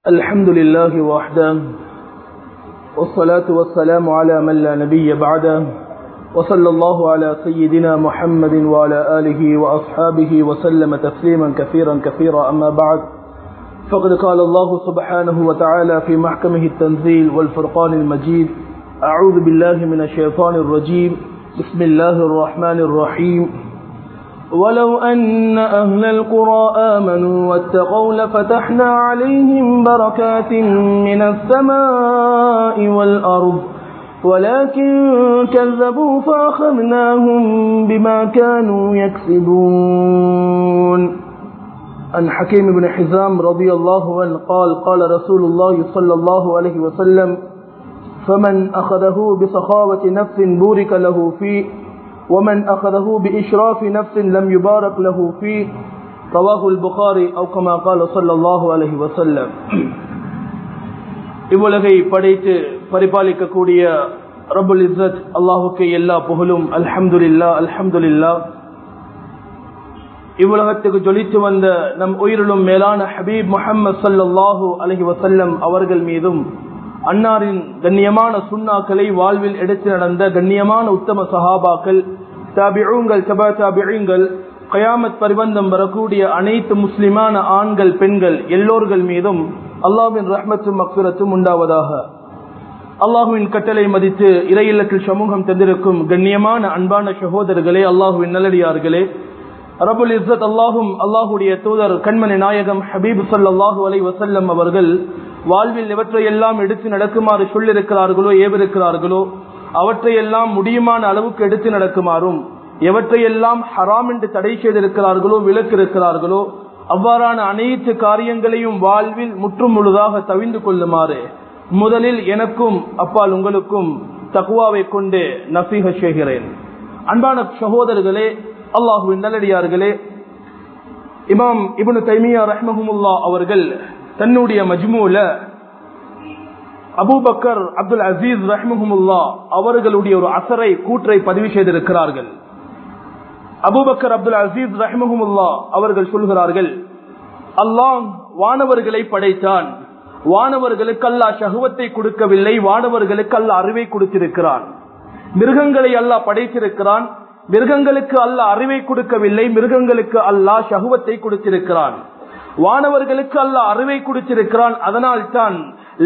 الحمد لله وحده والصلاة والسلام على من لا نبي بعده وصلى الله على سيدنا محمد وعلى آله وأصحابه وسلم تسليما كثيرا كثيرا أما بعد فقد قال الله سبحانه وتعالى في محكمه التنزيل والفرقان المجيد أعوذ بالله من الشيطان الرجيم بسم الله الرحمن الرحيم ولو أن أهل القرى آمنوا واتقوا لفتحنا عليهم بركات من السماء والأرض ولكن كذبوا فأخذناهم بما كانوا يكسبون عن حكيم بن حزام رضي الله عنه قال قال رسول الله صلى الله عليه وسلم فمن أخذه بسخاوة نفس بورك له فيه ومن أخذه بإشراف نفس لم يبارك له فيه رواه البخاري أو كما قال صلى الله عليه وسلم இவ்வுலகை படைத்து பரிபாலிக்கக்கூடிய ரபுல் இஸ்ஸத் அல்லாஹுக்கு எல்லா புகழும் அல்ஹம்துலில்லா அல்ஹம்துலில்லா இவ்வுலகத்துக்கு ஜொலித்து வந்த நம் உயிரிலும் மேலான ஹபீப் முஹம்மது சல்லாஹூ அலஹி வசல்லம் அவர்கள் மீதும் அன்னாரின் கண்ணியமான சுண்ணாக்களை வாழ்வில் எடுத்து நடந்த கண்ணியமான உத்தம சஹாபாக்கள் தாபிழுங்கள் சபா தாபிழுங்கள் கயாமத் பரிபந்தம் வரக்கூடிய அனைத்து முஸ்லிமான ஆண்கள் பெண்கள் எல்லோர்கள் மீதும் அல்லாவின் ரஹ்மத்தும் மக்சுரத்தும் உண்டாவதாக அல்லாஹுவின் கட்டளை மதித்து இறையில்லத்தில் சமூகம் தந்திருக்கும் கண்ணியமான அன்பான சகோதரர்களே அல்லாஹுவின் நல்லடியார்களே ரபுல் இஸ்ஸத் அல்லாஹும் அல்லாஹுடைய தூதர் கண்மணி நாயகம் ஹபீப் சல்லாஹூ அலை வசல்லம் அவர்கள் வாழ்வில் எவற்றையெல்லாம் எடுத்து நடக்குமாறு சொல்லிருக்கிறார்களோ ஏவிருக்கிறார்களோ அவற்றையெல்லாம் முடியுமான அளவுக்கு எடுத்து நடக்குமாறும் எவற்றையெல்லாம் ஹராம் என்று தடை செய்திருக்கிறார்களோ விலக்கிருக்கிறார்களோ அவ்வாறான அனைத்து காரியங்களையும் வாழ்வில் முற்றும் முழுதாக தவிந்து கொள்ளுமாறு முதலில் எனக்கும் அப்பால் உங்களுக்கும் தகுவாவை கொண்டு நசீக செய்கிறேன் அன்பான சகோதரர்களே அல்லாஹுவின் நல்லடியார்களே இமாம் இபனு தைமியா ரஹ்மஹமுல்லா அவர்கள் தன்னுடைய மஜ்மூல அபூபக்கர் அப்துல் அசீஸ் ரஹ்மஹமுல்லா அவர்களுடைய ஒரு அசரை கூற்றை பதிவு செய்திருக்கிறார்கள் அபூபக்கர் அப்துல் அசீஸ் ரஹ்மஹமுல்லா அவர்கள் சொல்கிறார்கள் அல்லாஹ் வானவர்களை படைத்தான் வானவர்களுக்கு அல்லா சகுவத்தை கொடுக்கவில்லை வானவர்களுக்கு அல்ல அறிவை கொடுத்திருக்கிறான் மிருகங்களை அல்லாஹ் படைத்திருக்கிறான் மிருகங்களுக்கு அல்ல அறிவை கொடுக்கவில்லை மிருகங்களுக்கு அல்லாஹ் சகுவத்தை கொடுத்திருக்கிறான் வானவர்களுக்கு அல்ல அறிவை கொடுத்திருக்கிறான் அதனால் தான்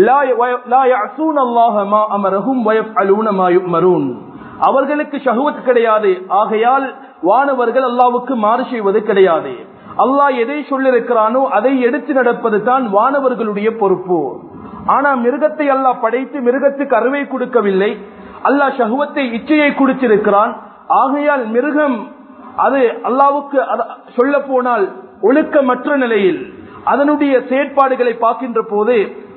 அவர்களுக்கு ஷகுவத் கிடையாது ஆகையால் வானவர்கள் அல்லாவுக்கு மாறு செய்வது கிடையாது அல்லாஹ் எதை சொல்லிருக்கிறானோ அதை எடுத்து நடப்பது தான் வானவர்களுடைய பொறுப்பு ஆனா மிருகத்தை அல்லாஹ் படைத்து மிருகத்துக்கு அறுவை கொடுக்கவில்லை அல்லாஹ் ஷகுவத்தை இச்சையை கொடுத்திருக்கிறான் ஆகையால் மிருகம் அது அல்லாவுக்கு சொல்ல போனால் ஒழுக்கமற்ற நிலையில் அதனுடைய செயற்பாடுகளை பார்க்கின்ற போது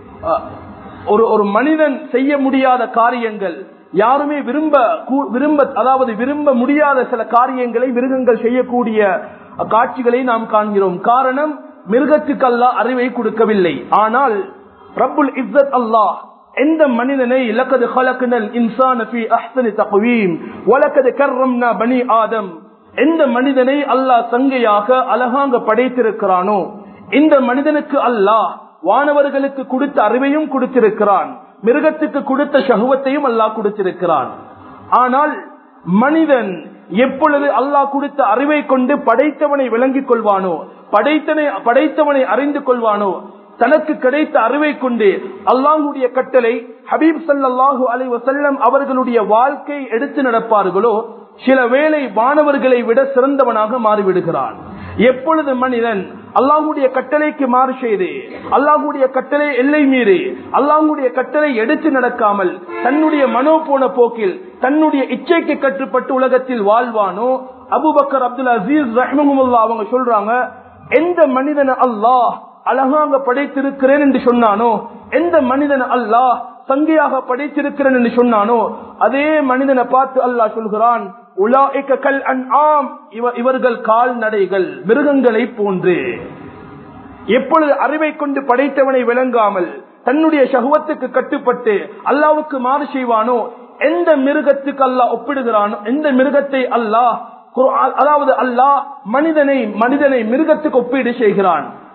ஒரு ஒரு மனிதன் செய்ய முடியாத காரியங்கள் யாருமே விரும்ப விரும்ப அதாவது விரும்ப முடியாத சில காரியங்களை மிருகங்கள் செய்யக்கூடிய காட்சிகளை நாம் காண்கிறோம் காரணம் மிருகத்துக்கு அல்லா அறிவை கொடுக்கவில்லை ஆனால் ரப்புல் இஸ்ஸத் அல்லாஹ் எந்த மனிதனை லக்கது ஹலக்குனல் இன்சான ஃபி அஹ்சனி தக்வீம் வலக்கது கர்ரம்னா பனி ஆதம் எந்த மனிதனை அல்லாஹ் சங்கையாக அழகாங்க படைத்திருக்கிறானோ இந்த மனிதனுக்கு அல்லாஹ் வானவர்களுக்கு கொடுத்த அறிவையும் கொடுத்திருக்கிறான் மிருகத்துக்கு கொடுத்த சகுவத்தையும் அல்லாஹ் கொடுத்திருக்கிறான் ஆனால் மனிதன் எப்பொழுது அல்லாஹ் கொடுத்த அறிவை கொண்டு படைத்தவனை விளங்கிக் கொள்வானோ படைத்தனை படைத்தவனை அறிந்து கொள்வானோ தனக்கு கிடைத்த அறிவை கொண்டு அல்லாஹுடைய கட்டளை ஹபீப் சல்லாஹூ அலை வசல்லம் அவர்களுடைய வாழ்க்கை எடுத்து நடப்பார்களோ சில வேளை வானவர்களை விட சிறந்தவனாக மாறிவிடுகிறான் எப்பொழுது மனிதன் அல்லாஹுடைய கட்டளைக்கு மாறு செய்து அல்லாஹுடைய கட்டளை எல்லை மீறி அல்லாஹுடைய கட்டளை எடுத்து நடக்காமல் தன்னுடைய மனோ போன போக்கில் தன்னுடைய இச்சைக்கு கட்டுப்பட்டு உலகத்தில் வாழ்வானோ அபுபக்கர் அப்துல் அசீஸ் ரஹ்மஹமுல்லா அவங்க சொல்றாங்க எந்த மனிதன அல்லாஹ் அழகாக படைத்திருக்கிறேன் என்று சொன்னானோ எந்த மனிதன் அல்லாஹ் சங்கையாக படைத்திருக்கிறேன் என்று சொன்னானோ அதே மனிதனை பார்த்து அல்லாஹ் சொல்கிறான் கல் ஆம் இவர்கள் கால்நடைகள் மிருகங்களை போன்று எப்பொழுது அறிவை கொண்டு படைத்தவனை விளங்காமல் தன்னுடைய சகுவத்துக்கு கட்டுப்பட்டு அல்லாவுக்கு மாறு செய்வானோ எந்த மிருகத்துக்கு அல்லாஹ் ஒப்பிடுகிறானோ எந்த மிருகத்தை அல்லாஹ் குர்ஆன் அதாவது அல்லாஹ் மனிதனை மனிதனை மிருகத்துக்கு ஒப்பீடு செய்கிறான்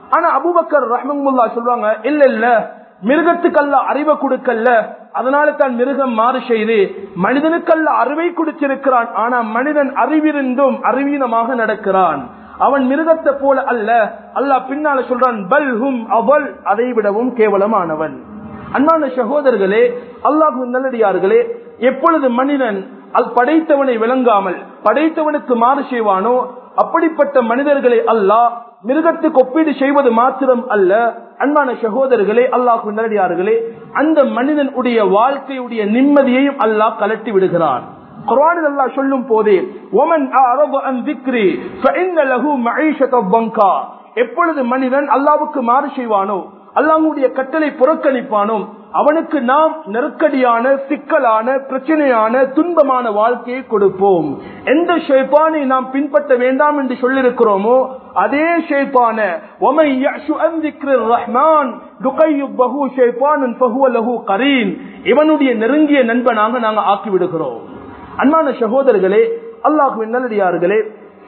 ஆனா அபுபக்கர் ரஹ்மமுல்லா சொல்றாங்க இல்ல இல்ல மிருகத்துக்கல்ல அறிவை கொடுக்கல்ல அதனால தான் மிருகம் மாறு செய்து மனிதனுக்கல்ல அறிவை கொடுத்திருக்கிறான் ஆனா மனிதன் அறிவிருந்தும் அறிவீனமாக நடக்கிறான் அவன் மிருகத்தை போல அல்ல அல்லாஹ் பின்னால சொல்றான் பல் ஹும் அவள் அதை விடவும் கேவலமானவன் அன்பான சகோதரர்களே அல்லாஹு நல்லடியார்களே எப்பொழுது மனிதன் அது படைத்தவனை விளங்காமல் படைத்தவனுக்கு மாறு செய்வானோ அப்படிப்பட்ட மனிதர்களை அல்லாஹ் மிருகத்துக்கு ஒப்பீடு செய்வது மாத்திரம் அல்ல அன்பான சகோதரர்களே அல்லாஹு நல்லடியார்களே அந்த மனிதனுடைய வாழ்க்கையுடைய நிம்மதியையும் அல்லாஹ் கலட்டி விடுகிறான் குர்ஆனில் அல்லாஹ் சொல்லும் போதே ஒமன் அஅரது அன் திக்ரி ஃபஇன்ன லஹு மஈஷத பங்கா எப்பொழுது மனிதன் அல்லாஹ்வுக்கு மாறு செய்வானோ அல்லாஹ்வுடைய கட்டளை புறக்கணிப்பானோ அவனுக்கு நாம் நெருக்கடியான சிக்கலான பிரச்சனையான துன்பமான வாழ்க்கையை கொடுப்போம் எந்த ஷேப்பானை நாம் பின்பற்ற வேண்டாம் என்று சொல்லிருக்கிறோமோ அதே ஷேப்பான ஒமை யஷு அன் திக்ரிர் ரஹ்மான் லுகையுபஹு ஷைத்தானுன் ஃபஹுவ லஹு கரீன் இவனுடைய நெருங்கிய நண்பனாக நாங்கள் ஆக்கி விடுகிறோம் அன்பான சகோதரர்களே அல்லாஹுவின் நல்லடியார்களே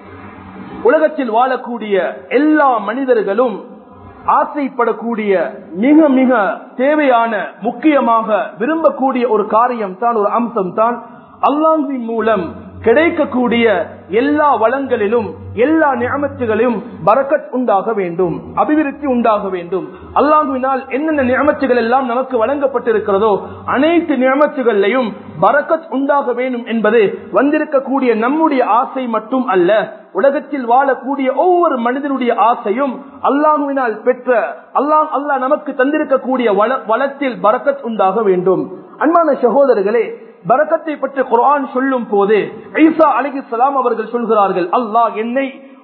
உலகத்தில் வாழக்கூடிய எல்லா மனிதர்களும் ஆசைப்படக்கூடிய மிக மிக தேவையான முக்கியமாக விரும்பக்கூடிய ஒரு காரியம் தான் ஒரு அம்சம் தான் அல்லாஹின் மூலம் கிடைக்கக்கூடிய எல்லா வளங்களிலும் எல்லா நியமத்துகளிலும் பரக்கத் உண்டாக வேண்டும் அபிவிருத்தி உண்டாக வேண்டும் அல்லாஹுவினால் என்னென்ன நியமத்துகள் எல்லாம் நமக்கு வழங்கப்பட்டிருக்கிறதோ அனைத்து நியமத்துகளையும் பரக்கத் உண்டாக வேண்டும் என்பது வந்திருக்கக்கூடிய நம்முடைய ஆசை மட்டும் அல்ல உலகத்தில் வாழக்கூடிய ஒவ்வொரு மனிதனுடைய ஆசையும் அல்லாஹுவினால் பெற்ற அல்லாஹ் அல்லாஹ் நமக்கு தந்திருக்கக்கூடிய வளத்தில் பரக்கத் உண்டாக வேண்டும் அன்பான சகோதரர்களே பரக்கத்தை பற்றி குரான் சொல்லும் போது ஐசா அலிகி சலாம் அவர்கள் சொல்கிறார்கள் அல்லாஹ் என்னை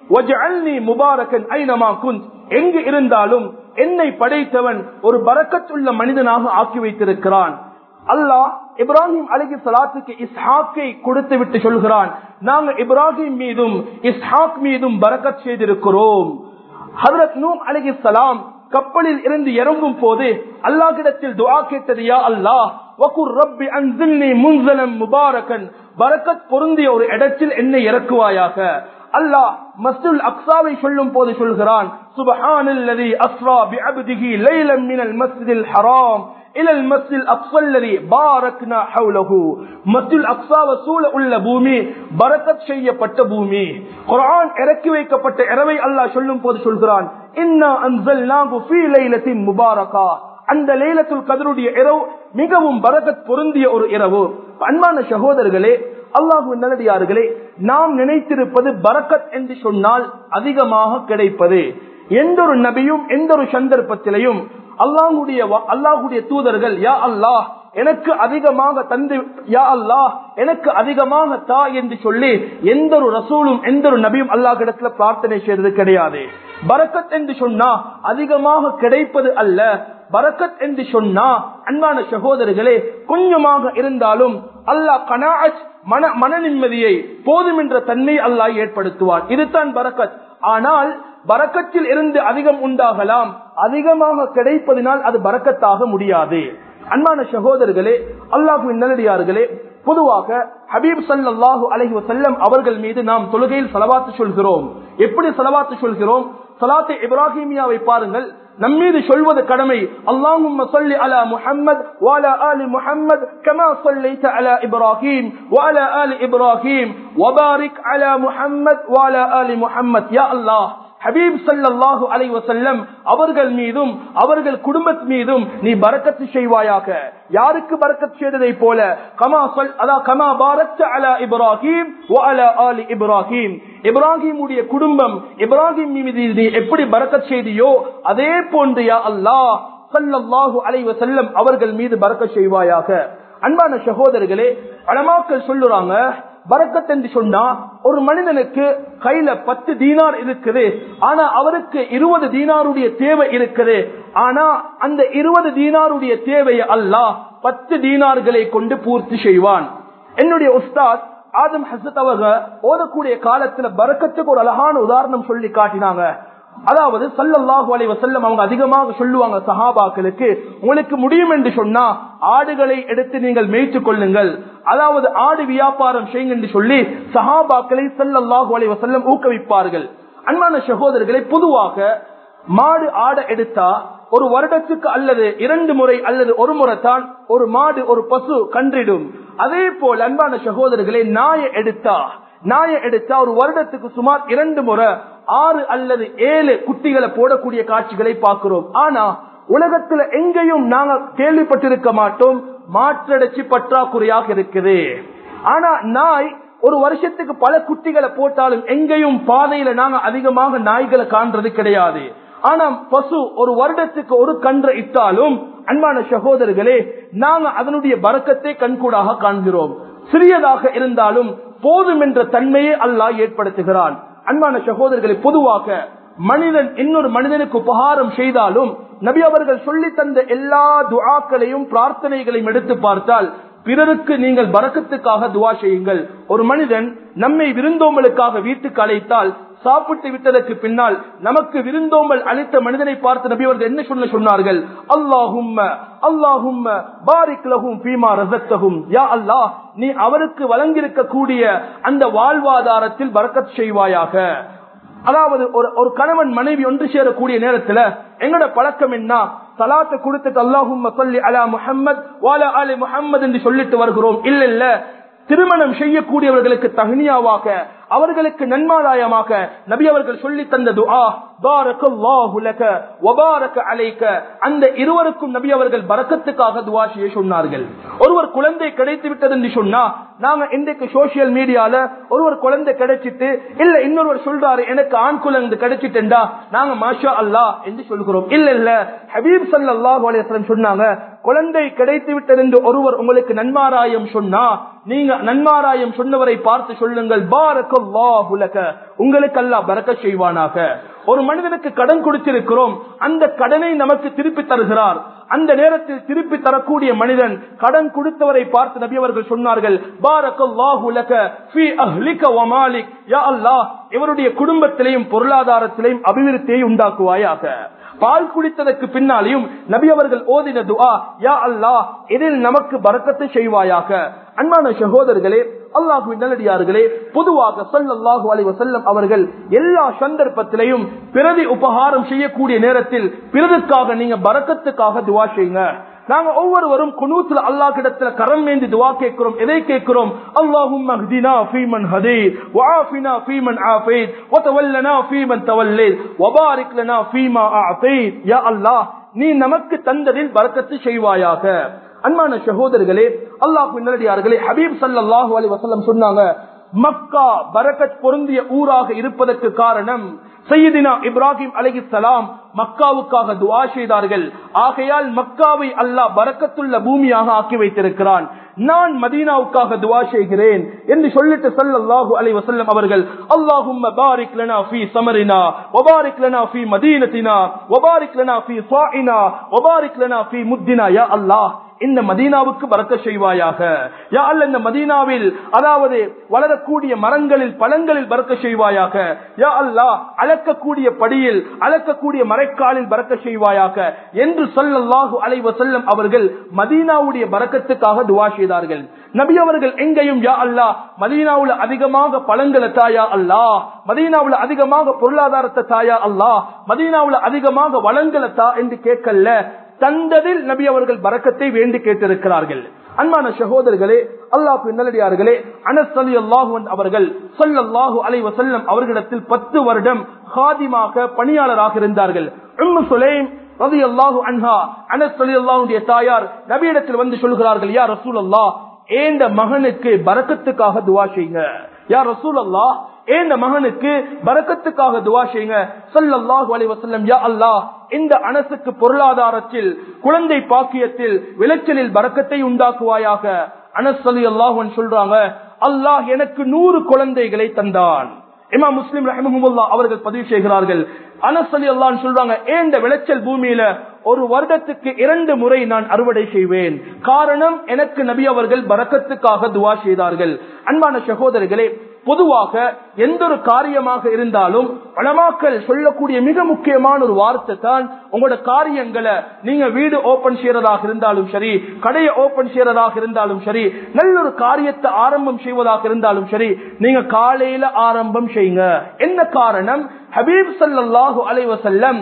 முபாரக்கன் ஐனமா குந்த் எங்கு இருந்தாலும் என்னை படைத்தவன் ஒரு பரக்கத்துள்ள மனிதனாக ஆக்கி வைத்திருக்கிறான் அல்லாஹ் இப்ராஹிம் அலிகி சலாத்துக்கு இஸ்ஹாக்கை கொடுத்து விட்டு சொல்கிறான் நாங்கள் இப்ராஹிம் மீதும் இஸ்ஹாக் மீதும் பரக்கத் செய்திருக்கிறோம் ஹதரத் நூ அலிகி சலாம் கப்பலில் இருந்து இறங்கும் போது அல்லாஹிடத்தில் துவா கேட்டது யா அல்லாஹ் வகுர் ரப்பி அன்சில்னி முன்சலம் முபாரக்கன் பரக்கத் பொருந்திய ஒரு இடத்தில் என்னை இறக்குவாயாக அல்லாஹ் மஸ்துல் அக்ஸாவை சொல்லும் போது சொல்கிறான் சுபஹானல்லதி அஸ்ரா பிஅப்திஹி லைலம் மினல் மஸ்ஜிதில் ஹராம் இலல் மஸ்ஜில் அக்ஸல்லதி பாரக்னா ஹவுலஹு மஸ்ஜில் அக்ஸாவ சூழ உள்ள பூமி பரக்கத் செய்யப்பட்ட பூமி குர்ஆன் இறக்கி வைக்கப்பட்ட இரவை அல்லாஹ் சொல்லும் போது சொல்கிறான் இன்னா அன்சல்நாஹு ஃபீ லைலத்தின் முபாரகா அந்த லைலத்துல் கதருடைய இரவு மிகவும் பரகத் பொருந்திய ஒரு இரவு அன்பான சகோதரர்களே அல்லாஹு நல்லடியார்களே நாம் நினைத்திருப்பது பரக்கத் என்று சொன்னால் அதிகமாக கிடைப்பது எந்த ஒரு நபியும் எந்த ஒரு சந்தர்ப்பத்திலையும் அல்லாஹுடைய அல்லாஹுடைய தூதர்கள் யா அல்லாஹ் எனக்கு அதிகமாக தந்து யா அல்லாஹ் எனக்கு அதிகமாக தா என்று சொல்லி எந்த ஒரு ரசூலும் எந்த ஒரு நபியும் அல்லாஹ் இடத்துல பிரார்த்தனை செய்தது கிடையாது பரக்கத் என்று சொன்னா அதிகமாக கிடைப்பது அல்ல பரக்கத் என்று சொன்னா அன்பான சகோதரர்களே கொஞ்சமாக இருந்தாலும் அல்லாஹ் கனாஅத் மன மன நிம்மதியை போதும் என்ற தன்மை அல்லாஹ் ஏற்படுத்துவார் இதுதான் பரக்கத் ஆனால் பரக்கத்தில் இருந்து அதிகம் உண்டாகலாம் அதிகமாக கிடைப்பதினால் அது பரக்கத்தாக முடியாது அன்பான சகோதரர்களே அல்லாஹு நல்லடியார்களே பொதுவாக ஹபீப் சல்லாஹூ அலஹி வசல்லம் அவர்கள் மீது நாம் தொழுகையில் செலவாத்து சொல்கிறோம் எப்படி செலவாத்து சொல்கிறோம் சலாத்து இப்ராஹிமியாவை பாருங்கள் நம்மீது சொல்வது கடமை اللهم صل على محمد وعلى آل محمد كما صليت على إبراهيم وعلى آل إبراهيم وبارك على محمد وعلى آل محمد يا الله ஹபீப் சல்லாஹூ அலை வசல்லம் அவர்கள் மீதும் அவர்கள் குடும்பத் மீதும் நீ பரக்கத்து செய்வாயாக யாருக்கு பரக்கத் செய்ததை போல கமா சொல் அதா கமா பாரத் அலா இப்ராஹிம் அலா ஆலி இப்ராஹிம் இப்ராஹிமுடைய குடும்பம் இப்ராஹிம் மீது நீ எப்படி பரக்கத் செய்தியோ அதே போன்று யா அல்லாஹ் சல்லல்லாஹு அலை வசல்லம் அவர்கள் மீது பரக்கத் செய்வாயாக அன்பான சகோதரர்களே அலமாக்கள் சொல்லுறாங்க பரக்கத் என்று சொன்னா ஒரு மனிதனுக்கு கையில பத்து தீனார் இருக்குது ஆனா அவருக்கு இருபது தீனாருடைய தேவை இருக்குது ஆனா அந்த இருபது தீனாருடைய தேவையை அல்லாஹ் பத்து தீனார்களை கொண்டு பூர்த்தி செய்வான் என்னுடைய உஸ்தாத் ஆதம் ஹசத் அவங்க ஓதக்கூடிய காலத்துல பரக்கத்துக்கு ஒரு அழகான உதாரணம் சொல்லி காட்டினாங்க அதாவது சல்லல்லாஹு அலைஹி வஸல்லம் அவங்க அதிகமாக சொல்லுவாங்க சஹாபாக்களுக்கு உங்களுக்கு முடியும் என்று சொன்னா ஆடுகளை எடுத்து நீங்கள் மேய்த்துக் கொள்ளுங்கள் அதாவது ஆடு வியாபாரம் செய்யுங்க என்று சொல்லி சஹாபாக்களை சல்லல்லாஹு அலைஹி வஸல்லம் ஊக்குவிப்பார்கள் அன்பான சகோதரர்களை பொதுவாக மாடு ஆட எடுத்தா ஒரு வருடத்துக்கு அல்லது இரண்டு முறை அல்லது ஒரு முறை தான் ஒரு மாடு ஒரு பசு கன்றிடும் அதே போல் அன்பான சகோதரர்களே நாயை எடுத்தா நாயை எடுத்தா ஒரு வருடத்துக்கு சுமார் இரண்டு முறை ஆறு அல்லது ஏழு குட்டிகளை போடக்கூடிய காட்சிகளை பார்க்கிறோம் ஆனா உலகத்துல எங்கேயும் நாங்க கேள்விப்பட்டிருக்க மாட்டோம் மாற்றடைச்சி பற்றாக்குறையாக இருக்குது ஆனா நாய் ஒரு வருஷத்துக்கு பல குட்டிகளை போட்டாலும் எங்கேயும் பாதையில நாங்க அதிகமாக நாய்களை காண்றது கிடையாது ஆனா பசு ஒரு வருடத்துக்கு ஒரு கன்றை இட்டாலும் அன்பான சகோதரர்களே நாங்க அதனுடைய பறக்கத்தை கண்கூடாக காண்கிறோம் சிறியதாக இருந்தாலும் போதும் என்ற தன்மையை அல்லாஹ் ஏற்படுத்துகிறான் அன்பான சகோதரர்களை பொதுவாக மனிதன் இன்னொரு மனிதனுக்கு உபகாரம் செய்தாலும் நபி அவர்கள் சொல்லி தந்த எல்லா துஆக்களையும் பிரார்த்தனைகளையும் எடுத்து பார்த்தால் பிறருக்கு நீங்கள் பறக்கத்துக்காக துவா செய்யுங்கள் ஒரு மனிதன் நம்மை விருந்தோம்பலுக்காக வீட்டுக்கு அழைத்தால் சாப்பிட்டு விட்டதற்கு பின்னால் நமக்கு விருந்தோம்பல் அளித்த மனிதனை பார்த்து நபி அவர்கள் என்ன சொல்ல சொன்னார்கள் அல்லாஹும்ம அல்லாஹும்ம பாரிக் லஹும் பீமா ரசத்தகும் யா அல்லாஹ் நீ அவருக்கு வழங்கியிருக்க கூடிய அந்த வாழ்வாதாரத்தில் பறக்கத் செய்வாயாக அதாவது ஒரு ஒரு கணவன் மனைவி ஒன்று சேரக்கூடிய நேரத்துல எங்களோட பழக்கம் என்ன சலாத்தை கொடுத்துட்டு அல்லாஹும் சொல்லி அலா முஹம்மத் வாலா அலி முஹம்மது என்று சொல்லிட்டு வருகிறோம் இல்ல இல்ல திருமணம் செய்யக்கூடியவர்களுக்கு தகுனியாவாக அவர்களுக்கு நன்மாராயமாக நபி அவர்கள் சொல்லி தந்த துஆ பாரக்கல்லாஹு லக வபாரக அலைக அந்த இருவருக்கும் நபி அவர்கள் பரக்கத்துக்காக துஆ செய்ய சொன்னார்கள் ஒருவர் குழந்தை கிடைத்து விட்டது என்று சொன்னா நாங்க இன்றைக்கு சோசியல் மீடியால ஒருவர் குழந்தை கிடைச்சிட்டு இல்ல இன்னொருவர் சொல்றாரு எனக்கு ஆண் குழந்தை கிடைச்சிட்டா நாங்க மாஷா அல்லாஹ் என்று சொல்கிறோம் இல்ல இல்ல ஹபீப் ஸல்லல்லாஹு அலைஹி வஸல்லம் சொன்னாங்க குழந்தை கிடைத்து விட்டது என்று ஒருவர் உங்களுக்கு நன்மாராயம் சொன்னா நீங்க நன்மாராயம் சொன்னவரை பார்த்து சொல்லுங்கள் பாரக்கல்லாஹு லக உங்களுக்கு அல்லாஹ் பரக்க செய்வானாக ஒரு மனிதனுக்கு கடன் கொடுத்திருக்கிறோம் அந்த கடனை நமக்கு திருப்பி தருகிறார் அந்த நேரத்தில் திருப்பி தரக்கூடிய மனிதன் கடன் கொடுத்தவரை பார்த்து நபி அவர்கள் சொன்னார்கள் பாரக்கல்லாஹு லக ஃபீ அஹ்லிக வ மாலிக் யா அல்லாஹ் இவருடைய குடும்பத்திலேயும் பொருளாதாரத்திலேயும் அபிவிருத்தியை உண்டாக்குவாயாக பால் குடித்ததற்கு பின்னாலையும் நபி அவர்கள் ஓதின துஆ யா அல்லாஹ் இதில் நமக்கு பரக்கத்தை செய்வாயாக அன்பான சகோதரர்களே அல்லாஹுவின் நல்லடியார்களே பொதுவாக சல்லல்லாஹு அலைஹி வஸல்லம் அவர்கள் எல்லா சந்தர்ப்பத்திலையும் பிரதி உபகாரம் செய்யக்கூடிய நேரத்தில் பிறதுக்காக நீங்க பரக்கத்துக்காக துவா செய்யுங்க நாங்க ஒவ்வொருவரும் குனூத்துல அல்லாஹ் கிடத்துல கரம் வேண்டி துவா கேட்கிறோம் எதை கேட்கிறோம் அல்லாஹும் அஹ்தினா ஃபீமன் ஹதீத் வஆஃபினா ஃபீமன் ஆஃபீத் வதவல்லனா ஃபீமன் தவல்லைத் வபாரிக் லனா ஃபீமா அஅதீத் யா அல்லாஹ் நீ நமக்கு தந்ததில் பரக்கத்து செய்வாயாக அன்பான சகோதரர்களே அல்லாஹ் நல்லடியார்களே ஹபீப் சல்லாஹூ அலி வசல்லம் சொன்னாங்க மக்கா பரக்கத் பொருந்திய ஊராக இருப்பதற்கு காரணம் சையதினா இப்ராஹிம் அலகி சலாம் மக்காவுக்காக துவா செய்தார்கள் ஆகையால் மக்காவை அல்லாஹ் பரக்கத்துள்ள பூமியாக ஆக்கி வைத்திருக்கிறான் நான் மதீனாவுக்காக துவா செய்கிறேன் என்று சொல்லிட்டு சல்லல்லாஹு அலைஹி வஸல்லம் அவர்கள் அல்லாஹும்ம பாரிக் லனா ஃபீ சமரினா வபாரிக் லனா ஃபீ மதீனத்தினா வபாரிக் லனா ஃபீ சாயினா வபாரிக் லனா ஃபீ முத்தினா யா அல்லாஹ் இந்த மதீனாவுக்கு பறக்க செய்வாயாக யா அல்ல இந்த மதீனாவில் அதாவது வளரக்கூடிய மரங்களில் பழங்களில் பறக்க செய்வாயாக யா அல்லா அளக்கக்கூடிய படியில் அளக்கக்கூடிய மறைக்காலில் பறக்க செய்வாயாக என்று சொல்லல்லாஹு அலைவ செல்லம் அவர்கள் மதீனாவுடைய பறக்கத்துக்காக துவா செய்தார்கள் நபி அவர்கள் எங்கேயும் யா அல்லா மதீனாவுல அதிகமாக பழங்களை தாயா அல்லா மதீனாவுல அதிகமாக பொருளாதாரத்தை தாயா அல்லா மதீனாவுல அதிகமாக வளங்களை தா என்று கேட்கல தந்ததில் நபி அவர்கள் பறக்கத்தை வேண்டி கேட்டிருக்கிறார்கள் அன்பான சகோதரர்களே அல்லாஹ் நல்லடியார்களே அனஸ் அலி அல்லாஹுவன் அவர்கள் சொல்லல்லாஹு அலை வசல்லம் அவர்களிடத்தில் பத்து வருடம் ஹாதிமாக பணியாளராக இருந்தார்கள் உம்மு சுலைம் ரதி அல்லாஹு அன்ஹா அனஸ் அலி அல்லாஹுடைய தாயார் நபியிடத்தில் வந்து சொல்கிறார்கள் யா ரசூல் அல்லாஹ் ஏந்த மகனுக்கு பறக்கத்துக்காக துவா செய்யுங்க யா ரசூல் அல்லாஹ் ஏந்த மகனுக்கு பறக்கத்துக்காக துவா செய்யுங்க சொல்லல்லாஹு அலைஹி வஸல்லம் யா அல்லாஹ் இந்த அனசுக்கு பொருளாதாரத்தில் குழந்தை பாக்கியத்தில் விளைச்சலில் பறக்கத்தை உண்டாக்குவாயாக அனஸ் அலி அல்லாஹன் சொல்றாங்க அல்லாஹ் எனக்கு நூறு குழந்தைகளை தந்தான் இமா முஸ்லிம் ரஹமுல்லா அவர்கள் பதிவு செய்கிறார்கள் அனஸ் அலி அல்லான்னு சொல்றாங்க ஏந்த விளைச்சல் பூமியில ஒரு வருடத்துக்கு இரண்டு முறை நான் அறுவடை செய்வேன் காரணம் எனக்கு நபி அவர்கள் பறக்கத்துக்காக துவா செய்தார்கள் அன்பான சகோதரர்களே பொதுவாக எந்த ஒரு காரியமாக இருந்தாலும் பணமாக்கள் சொல்லக்கூடிய மிக முக்கியமான ஒரு வார்த்தை தான் உங்களோட காரியங்களை நீங்க வீடு ஓபன் செய்யறதாக இருந்தாலும் சரி கடையை ஓபன் செய்யறதாக இருந்தாலும் சரி நல்ல ஒரு காரியத்தை ஆரம்பம் செய்வதாக இருந்தாலும் சரி நீங்க காலையில ஆரம்பம் செய்யுங்க என்ன காரணம் ஹபீப் சல்லாஹூ அலைவசல்லம்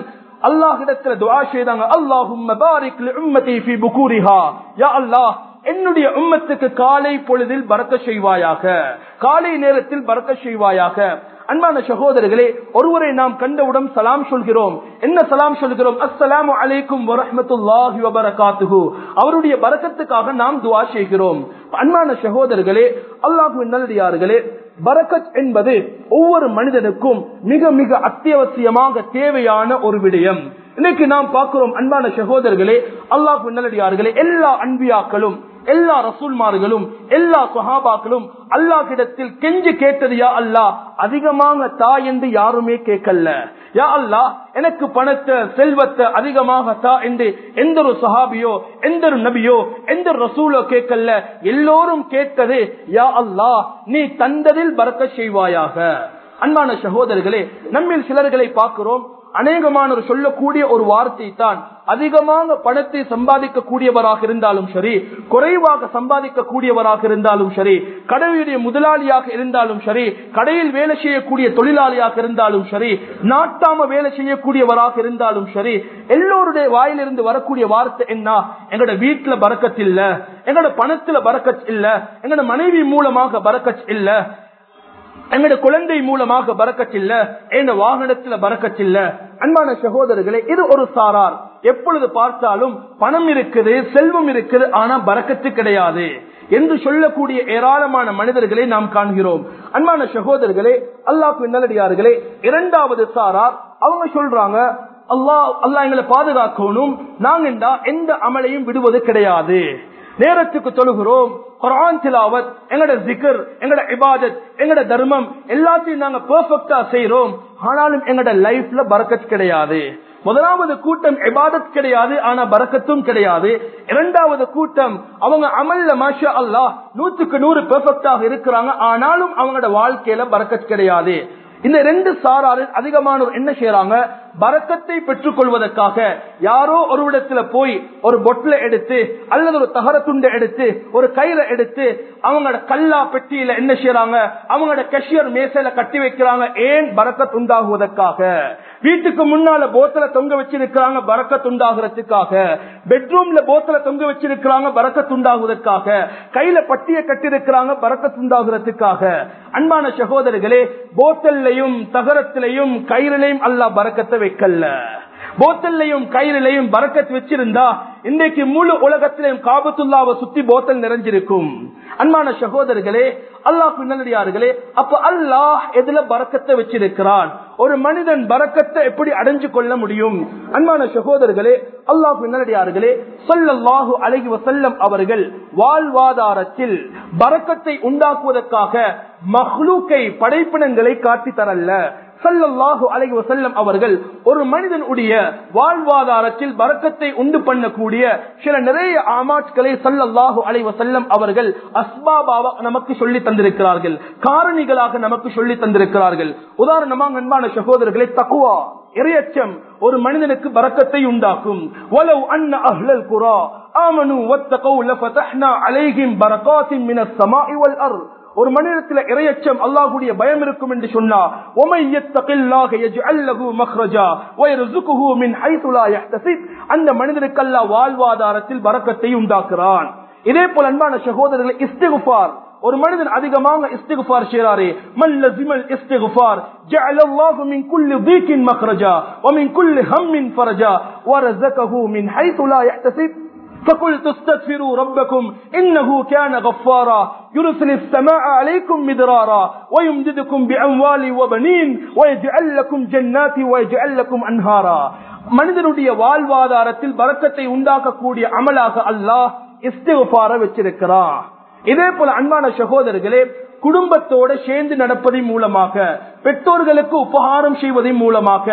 அல்லாஹ்விடத்துல துஆ செய்தாங்க அல்லாஹும்ம பாரிக் லி உம்மதி ஃபீ புகூரிஹா யா அல்லாஹ் என்னுடைய உம்மத்துக்கு காலை பொழுதில் பறக்க செய்வாயாக காலை நேரத்தில் பறக்க செய்வாயாக அன்பான சகோதரர்களே ஒருவரை நாம் கண்டவுடன் சலாம் சொல்கிறோம் என்ன சலாம் சொல்கிறோம் அஸ்ஸலாமு அலைக்கும் வரஹ்மத்துல்லாஹி வபரகாத்துஹு அவருடைய பரக்கத்துக்காக நாம் துஆ செய்கிறோம் அன்பான சகோதரர்களே அல்லாஹ்வின் நல்லடியார்களே பரக்கத் என்பது ஒவ்வொரு மனிதனுக்கும் மிக மிக அத்தியாவசியமாக தேவையான ஒரு விடயம் இன்னைக்கு நாம் பார்க்கிறோம் அன்பான சகோதரர்களே அல்லாஹ் நல்லடியார்களே எல்லா அன்பியாக்களும் எல்லா ரசூல்மார்களும் எல்லா சஹாபாக்களும் அல்லாஹ்விடத்தில் கெஞ்சு கேட்டது யா அல்லாஹ் அதிகமாக தா என்று யாருமே கேட்கல யா அல்லாஹ் எனக்கு பணத்தை செல்வத்தை அதிகமாக தா என்று எந்த ஒரு சஹாபியோ எந்த ஒரு நபியோ எந்த ஒரு ரசூலோ கேட்கல எல்லோரும் கேட்டது யா அல்லாஹ் நீ தந்ததில் பறக்க செய்வாயாக அன்பான சகோதரர்களே நம்மில் சிலர்களை பார்க்கிறோம் அநேகமானவர் சொல்லக்கூடிய ஒரு வார்த்தை தான் அதிகமாக பணத்தை சம்பாதிக்க கூடியவராக இருந்தாலும் சரி குறைவாக சம்பாதிக்க கூடியவராக இருந்தாலும் சரி கடையுடைய முதலாளியாக இருந்தாலும் சரி கடையில் வேலை செய்யக்கூடிய தொழிலாளியாக இருந்தாலும் சரி நாட்டாம வேலை செய்யக்கூடியவராக இருந்தாலும் சரி எல்லோருடைய வாயிலிருந்து வரக்கூடிய வார்த்தை என்ன எங்களோட வீட்டுல பறக்கத் இல்ல எங்களோட பணத்துல பறக்கச் இல்ல எங்களோட மனைவி மூலமாக பறக்கச் இல்ல எங்களுடைய குழந்தை மூலமாக பறக்கச்சில்ல எங்க வாகனத்துல பறக்கச்சில்ல அன்பான சகோதரர்களே இது ஒரு சாரார் எப்பொழுது பார்த்தாலும் பணம் இருக்குது செல்வம் இருக்குது ஆனா பறக்கத்து கிடையாது என்று சொல்லக்கூடிய ஏராளமான மனிதர்களை நாம் காண்கிறோம் அன்பான சகோதரர்களே அல்லாஹ் நல்லடியார்களே இரண்டாவது சாரார் அவங்க சொல்றாங்க அல்லாஹ் அல்லாஹ் எங்களை பாதுகாக்கணும் நாங்க எந்த அமலையும் விடுவது கிடையாது நேரத்துக்கு தொழுகிறோம் குரான் திலாவத் எங்கட ஜிகர் எங்கட இபாதத் எங்கட தர்மம் எல்லாத்தையும் நாங்க பெர்ஃபெக்டா செய்யறோம் ஆனாலும் எங்கட லைஃப்ல பறக்கத் கிடையாது முதலாவது கூட்டம் இபாதத் கிடையாது ஆனா பறக்கத்தும் கிடையாது இரண்டாவது கூட்டம் அவங்க அமல்ல மாஷா அல்லாஹ் நூத்துக்கு நூறு பெர்ஃபெக்டாக இருக்கிறாங்க ஆனாலும் அவங்களோட வாழ்க்கையில பறக்கத் கிடையாது இந்த ரெண்டு சாராரில் அதிகமானோர் என்ன செய்யறாங்க பறக்கத்தை பெற்றுக் கொள்வதற்காக யாரோ ஒரு இடத்துல போய் ஒரு பொட்டில எடுத்து அல்லது ஒரு தகர துண்டை எடுத்து ஒரு கயிறை எடுத்து அவங்களோட கல்லா பெட்டியில என்ன செய்யறாங்க அவங்களோட கஷியர் மேசையில கட்டி வைக்கிறாங்க ஏன் பறக்கத் உண்டாகுவதற்காக வீட்டுக்கு முன்னால போத்தல தொங்க வச்சிருக்கிறாங்க பறக்கத் உண்டாகிறதுக்காக பெட்ரூம்ல போத்தல தொங்க வச்சிருக்கிறாங்க பறக்கத் உண்டாகுவதற்காக கையில பட்டிய கட்டி இருக்கிறாங்க பறக்கத் உண்டாகிறதுக்காக அன்பான சகோதரர்களே போத்தல்லையும் தகரத்திலையும் கயிறிலையும் அல்லா பறக்கத்தை வைக்கல போத்தல்லையும் கயிறிலையும் பறக்கத் வச்சிருந்தா இன்றைக்கு முழு உலகத்திலையும் காபத்துல்லாவை சுத்தி போத்தல் நிறைஞ்சிருக்கும் அன்பான சகோதரர்களே அல்லாஹ் பின்னடியார்களே அப்ப அல்லாஹ் எதுல பறக்கத்தை வச்சிருக்கிறான் ஒரு மனிதன் பறக்கத்தை எப்படி அடைஞ்சு கொள்ள முடியும் அன்பான சகோதரர்களே அல்லாஹ் பின்னடியார்களே சொல்லல்லாஹு அழகி வசல்லம் அவர்கள் வாழ்வாதாரத்தில் பறக்கத்தை உண்டாக்குவதற்காக மஹ்லூக்கை படைப்பினங்களை காட்டி தரல்ல சல்லல்லாஹு அலைஹி வஸல்லம் அவர்கள் ஒரு மனிதனுடைய வாழ்வாதாரத்தில் பறக்கத்தை உண்டு பண்ணக்கூடிய சில நிறைய ஆமாட்களை சல்லல்லாஹு அலைஹி வஸல்லம் அவர்கள் அஸ்பாபாவா நமக்கு சொல்லி தந்திருக்கிறார்கள் காரணிகளாக நமக்கு சொல்லி தந்திருக்கிறார்கள் உதாரணமாக அன்பான சகோதரர்களை தக்குவா இறையச்சம் ஒரு மனிதனுக்கு பறக்கத்தை உண்டாக்கும் வலவ் அன்ன அஹ்லல் குரா ஆமனு வத்தகவு லஃபதஹ்னா அலைஹிம் பரகாத்தின் மினஸ் ஸமாஇ வல் அர்த் ஒரு மனிதத்துல இரையச்சம் அல்லாஹுடைய பயம் இருக்கும் என்று சொன்னா அந்த மனிதனுக்கு அல்லா வாழ்வாதாரத்தில் வரக்கத்தை உண்டாக்குறான் இதே போல அன்பான சகோதரர்களை இஸ்திகுபார் ஒரு மனிதன் அதிகமாக இஸ்திகுபார் செய்றாரே மன் லஸிமல் இஸ்திகுபார் ஜஅல அல்லாஹு மின் குல்லி தீக்கின் மக்ரஜா ومن كل هم فرجا ورزقه من حيث لا يحتسب فقلت استغفروا ربكم إنه كان غفارا يرسل السماء عليكم مدرارا ويمددكم بأموال وبنين ويجعل لكم جنات ويجعل لكم أنهارا மனிதனுடைய வாழ்வாதாரத்தில் பறக்கத்தை உண்டாக்கக்கூடிய அமலாக அல்லாஹ் இஸ்திகுபார வச்சிருக்கிறான் இதே போல அன்பான சகோதரர்களே குடும்பத்தோட சேர்ந்து நடப்பதன் மூலமாக பெற்றோர்களுக்கு உபகாரம் செய்வதன் மூலமாக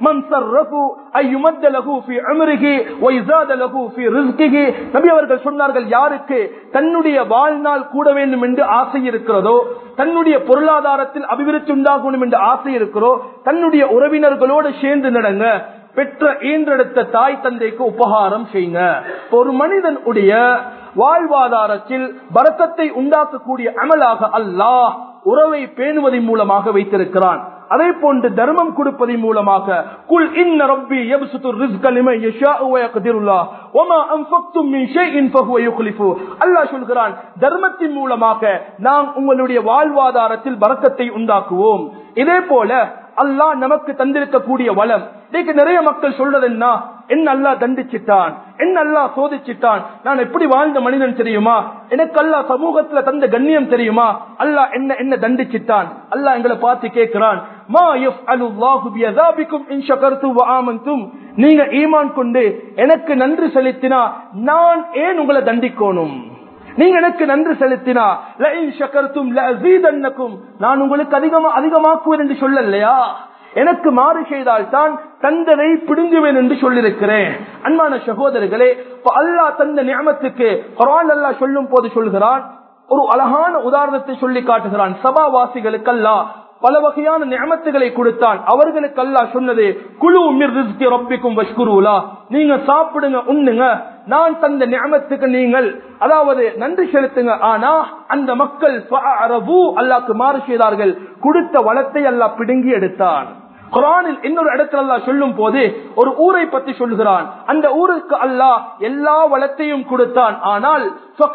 நபி அவர்கள் சொன்னார்கள் யாருக்கு தன்னுடைய வாழ்நாள் கூட வேண்டும் என்று ஆசை இருக்கிறதோ தன்னுடைய பொருளாதாரத்தில் அபிவிருத்தி உண்டாகணும் என்று ஆசை இருக்கிறோ தன்னுடைய உறவினர்களோடு சேர்ந்து நடங்க பெற்ற ஈன்றெடுத்த தாய் தந்தைக்கு உபகாரம் செய்யுங்க ஒரு மனிதன் உடைய வாழ்வாதாரத்தில் பரக்கத்தை உண்டாக்கக்கூடிய அமலாக அல்லாஹ் உறவை பேணுவதன் மூலமாக வைத்திருக்கிறான் அதே போன்று தர்மம் கொடுப்பதன் மூலமாக குல் இன்ன ரப்பி யப்சுத்து ரிஸ்க லிமன் யஷாஉ வ யக்திருல்லாஹ் வமா அன்ஃபக்தும் மின் ஷைஇன் ஃபஹுவ யுக்லிஃபு அல்லாஹ் சொல்கிறான் தர்மத்தின் மூலமாக நாம் உங்களுடைய வாழ்வாதாரத்தில் பரக்கத்தை உண்டாக்குவோம் இதே போல அல்லாஹ் நமக்கு தந்திருக்கக்கூடிய வளம் இன்னைக்கு நிறைய மக்கள் சொல்றது என்ன என்ன அல்லா தண்டிச்சிட்டான் என்ன அல்லா சோதிச்சிட்டான் நான் எப்படி வாழ்ந்த மனிதன் தெரியுமா எனக்கு அல்லா சமூகத்துல தந்த கண்ணியம் தெரியுமா அல்லாஹ் என்ன என்ன தண்டிச்சிட்டான் அல்லாஹ் எங்களை பார்த்து கேட்கிறான் மா யஃப்அலுல்லாஹு பியஸாபிக்கும் இன் ஷகர்தும் வ ஆமன்தும் நீங்க ஈமான் கொண்டு எனக்கு நன்றி செலுத்தினா நான் ஏன் உங்களை தண்டிக்கணும் நீங்க எனக்கு நன்றி செலுத்தினா லஇன் ஷகர்தும் லஅஸீதன்னகும் நான் உங்களுக்கு அதிகமா அதிகமாக்குவேன் என்று சொல்லலையா எனக்கு மாறு செய்தால் தான் தந்தனை பிடுங்குவேன் என்று சொல்லியிருக்கிறேன் அன்பான சகோதரர்களே அல்லாஹ் தந்த நியமத்துக்கு குரான் அல்லாஹ் சொல்லும் போது சொல்கிறான் ஒரு அழகான உதாரணத்தை சொல்லி காட்டுகிறான் சபாவாசிகளுக்கு அல்லாஹ் பல வகையான நியமத்துகளை கொடுத்தான் அவர்களுக்கு அல்லாஹ் சொன்னது குழு உமிர் ரிஸ்கி ரப்பிக்கும் வஷ்குருலா நீங்க சாப்பிடுங்க உண்ணுங்க நான் தந்த நியமத்துக்கு நீங்கள் அதாவது நன்றி செலுத்துங்க ஆனா அந்த மக்கள் அல்லாக்கு மாறு செய்தார்கள் கொடுத்த வளத்தை அல்லாஹ் பிடுங்கி எடுத்தான் குரானில் இன்னொரு இடத்துல அல்லாஹ் சொல்லும் போது ஒரு ஊரை பத்தி சொல்லுகிறான் அந்த ஊருக்கு அல்லாஹ் எல்லா வளத்தையும் கொடுத்தான் ஆனால்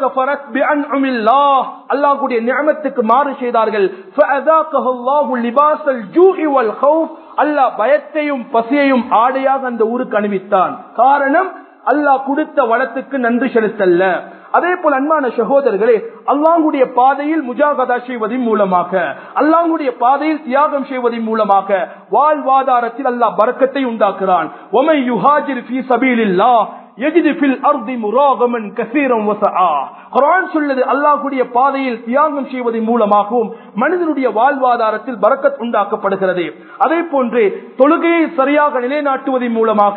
அல்லாஹுடைய நியமத்துக்கு மாறு செய்தார்கள் அல்லாஹ் பயத்தையும் பசியையும் ஆடையாக அந்த ஊருக்கு அணிவித்தான் காரணம் அல்லாஹ் கொடுத்த வளத்துக்கு நன்றி செலுத்தல்ல அதே போல அன்பான சகோதரர்களே அல்லாங்குடைய பாதையில் முஜாகதா செய்வதன் மூலமாக அல்லாங்குடைய பாதையில் தியாகம் செய்வதன் மூலமாக வாழ்வாதாரத்தில் அல்லாஹ் பறக்கத்தை உண்டாக்குறான் ஒமை யுஹாஜிர் ஃபீ சபீலில்லாஹ் சொல்லுது அல்லாஹுடைய பாதையில் தியாகம் செய்வதன் மூலமாகவும் மனிதனுடைய வாழ்வாதாரத்தில் பறக்கத் உண்டாக்கப்படுகிறது அதே போன்று தொழுகையை சரியாக நிலைநாட்டுவதன் மூலமாக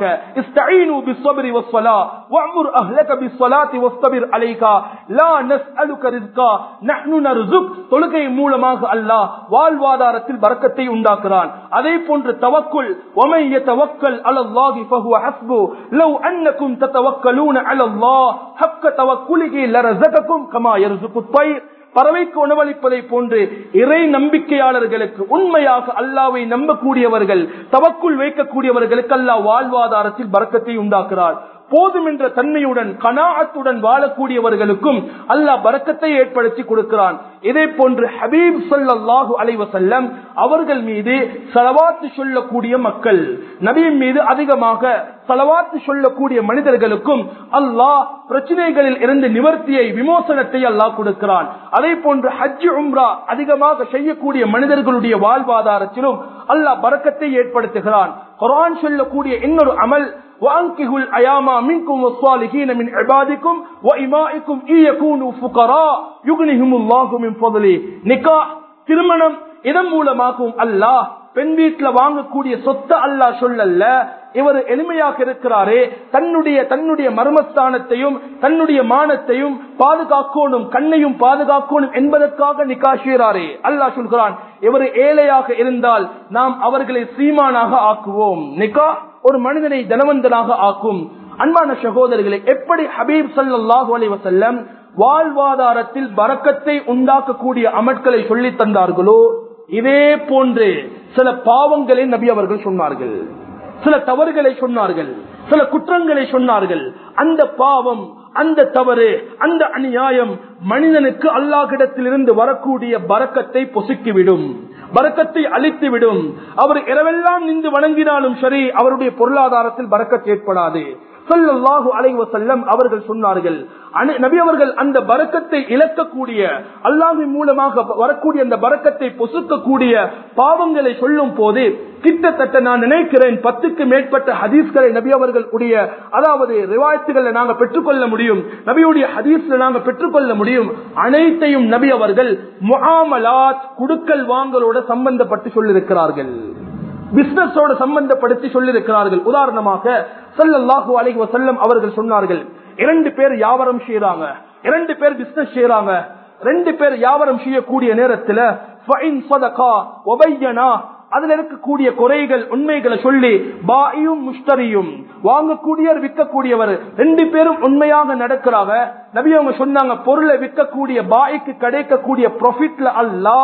தொழுகை மூலமாக அல்லாஹ் வாழ்வாதாரத்தில் பறக்கத்தை உண்டாக்குறான் அதே போன்று தவக்குள் ஒமைய தவக்கல் அலல்லாஹி ஃபஹுவ ஹஸ்பு லவ் அன்னக்கும் தத்தவக்கலூன அலல்லாஹ் ஹக்க தவக்குலிகி லரஸகக்கும் கமா யர்சுகு த்வைர் பறவைக்கு உணவளிப்பதை போன்று இறை நம்பிக்கையாளர்களுக்கு உண்மையாக அல்லாவை நம்பக்கூடியவர்கள் தவக்குள் வைக்கக்கூடியவர்களுக்கு அல்லாஹ் வாழ்வாதாரத்தில் பறக்கத்தை உண்டாக்குறார் போதும் என்ற தன்மையுடன் கனாஅத்துடன் வாழக்கூடியவர்களுக்கும் அல்லாஹ் பறக்கத்தை ஏற்படுத்தி கொடுக்கிறான் இதே போன்று ஹபீப் சல்லாஹூ அலைவசல்லம் அவர்கள் மீது செலவாத்து சொல்லக்கூடிய மக்கள் நபியின் மீது அதிகமாக செலவாத்து சொல்லக்கூடிய மனிதர்களுக்கும் அல்லாஹ் பிரச்சனைகளில் இருந்து நிவர்த்தியை விமோசனத்தை அல்லாஹ் கொடுக்கிறான் அதே போன்று ஹஜ் உம்ரா அதிகமாக செய்யக்கூடிய மனிதர்களுடைய வாழ்வாதாரத்திலும் அல்லாஹ் பறக்கத்தை ஏற்படுத்துகிறான் குரான் சொல்லக்கூடிய இன்னொரு அமல் وأنكهوا الأيام منكم والصالحين من عبادكم وإمائكم إن يكونوا فقراء يغنيهم الله من فضله நிக்காஹ் திருமணம் இதன் மூலமாகவும் அல்லாஹ் பெண் வீட்டுல வாங்கக்கூடிய சொத்தை அல்லாஹ் சொல்லல்ல இவர் எளிமையாக இருக்கிறாரே தன்னுடைய தன்னுடைய மர்மஸ்தானத்தையும் தன்னுடைய மானத்தையும் பாதுகாக்கணும் கண்ணையும் பாதுகாக்கணும் என்பதற்காக நிக்காசுகிறாரே அல்லாஹ் சொல்கிறான் இவர் ஏழையாக இருந்தால் நாம் அவர்களை சீமானாக ஆக்குவோம் நிக்கா ஒரு மனிதனை தனவந்தனாக ஆக்கும் அன்பான சகோதரர்களை எப்படி ஹபீப் சல்லாஹூ அலி வசல்லம் வாழ்வாதாரத்தில் பறக்கத்தை உண்டாக்கக்கூடிய அமட்களை சொல்லி தந்தார்களோ இதே போன்று சில பாவங்களை நபி அவர்கள் சொன்னார்கள் சில தவறுகளை சொன்னார்கள் சில குற்றங்களை சொன்னார்கள் அந்த பாவம் அந்த தவறு அந்த அநியாயம் மனிதனுக்கு அல்லாஹிடத்திலிருந்து வரக்கூடிய பறக்கத்தை பொசுக்கிவிடும் பறக்கத்தை அழித்துவிடும் அவர் இரவெல்லாம் நின்று வணங்கினாலும் சரி அவருடைய பொருளாதாரத்தில் பறக்கத் ஏற்படாது சொல்லல்லாஹு அலைவ செல்லம் அவர்கள் சொன்னார்கள் நபி அவர்கள் அந்த பறக்கத்தை இழக்கக்கூடிய அல்லாஹின் மூலமாக வரக்கூடிய அந்த பறக்கத்தை பொசுக்கக்கூடிய பாவங்களை சொல்லும் போது கிட்டத்தட்ட நான் நினைக்கிறேன் பத்துக்கு மேற்பட்ட ஹதீஸ்களை நபி அவர்கள் உடைய அதாவது ரிவாயத்துகளை நாங்கள் பெற்றுக்கொள்ள முடியும் நபியுடைய ஹதீஸ்ல நாங்கள் பெற்றுக்கொள்ள முடியும் அனைத்தையும் நபி அவர்கள் முகாமலாத் குடுக்கல் வாங்கலோட சம்பந்தப்பட்டு சொல்லியிருக்கிறார்கள் பிசினஸோட சம்பந்தப்படுத்தி சொல்லியிருக்கிறார்கள் உதாரணமாக சல்லல்லாஹு அலைஹி வஸல்லம் அவர்கள் சொன்னார்கள் இரண்டு பேர் வியாபாரம் செய்யறாங்க இரண்டு பேர் பிசினஸ் செய்யறாங்க ரெண்டு பேர் வியாபாரம் செய்யக்கூடிய நேரத்துல ஃபைன் சதகா ஒபையனா அதுல இருக்கக்கூடிய குறைகள் உண்மைகளை சொல்லி பாயும் முஷ்டரியும் வாங்கக்கூடியவர் விற்கக்கூடியவர் ரெண்டு பேரும் உண்மையாக நடக்கிறாங்க நபி அவங்க சொன்னாங்க பொருளை விற்கக்கூடிய பாய்க்கு கிடைக்கக்கூடிய ப்ராஃபிட்ல அல்லாஹ்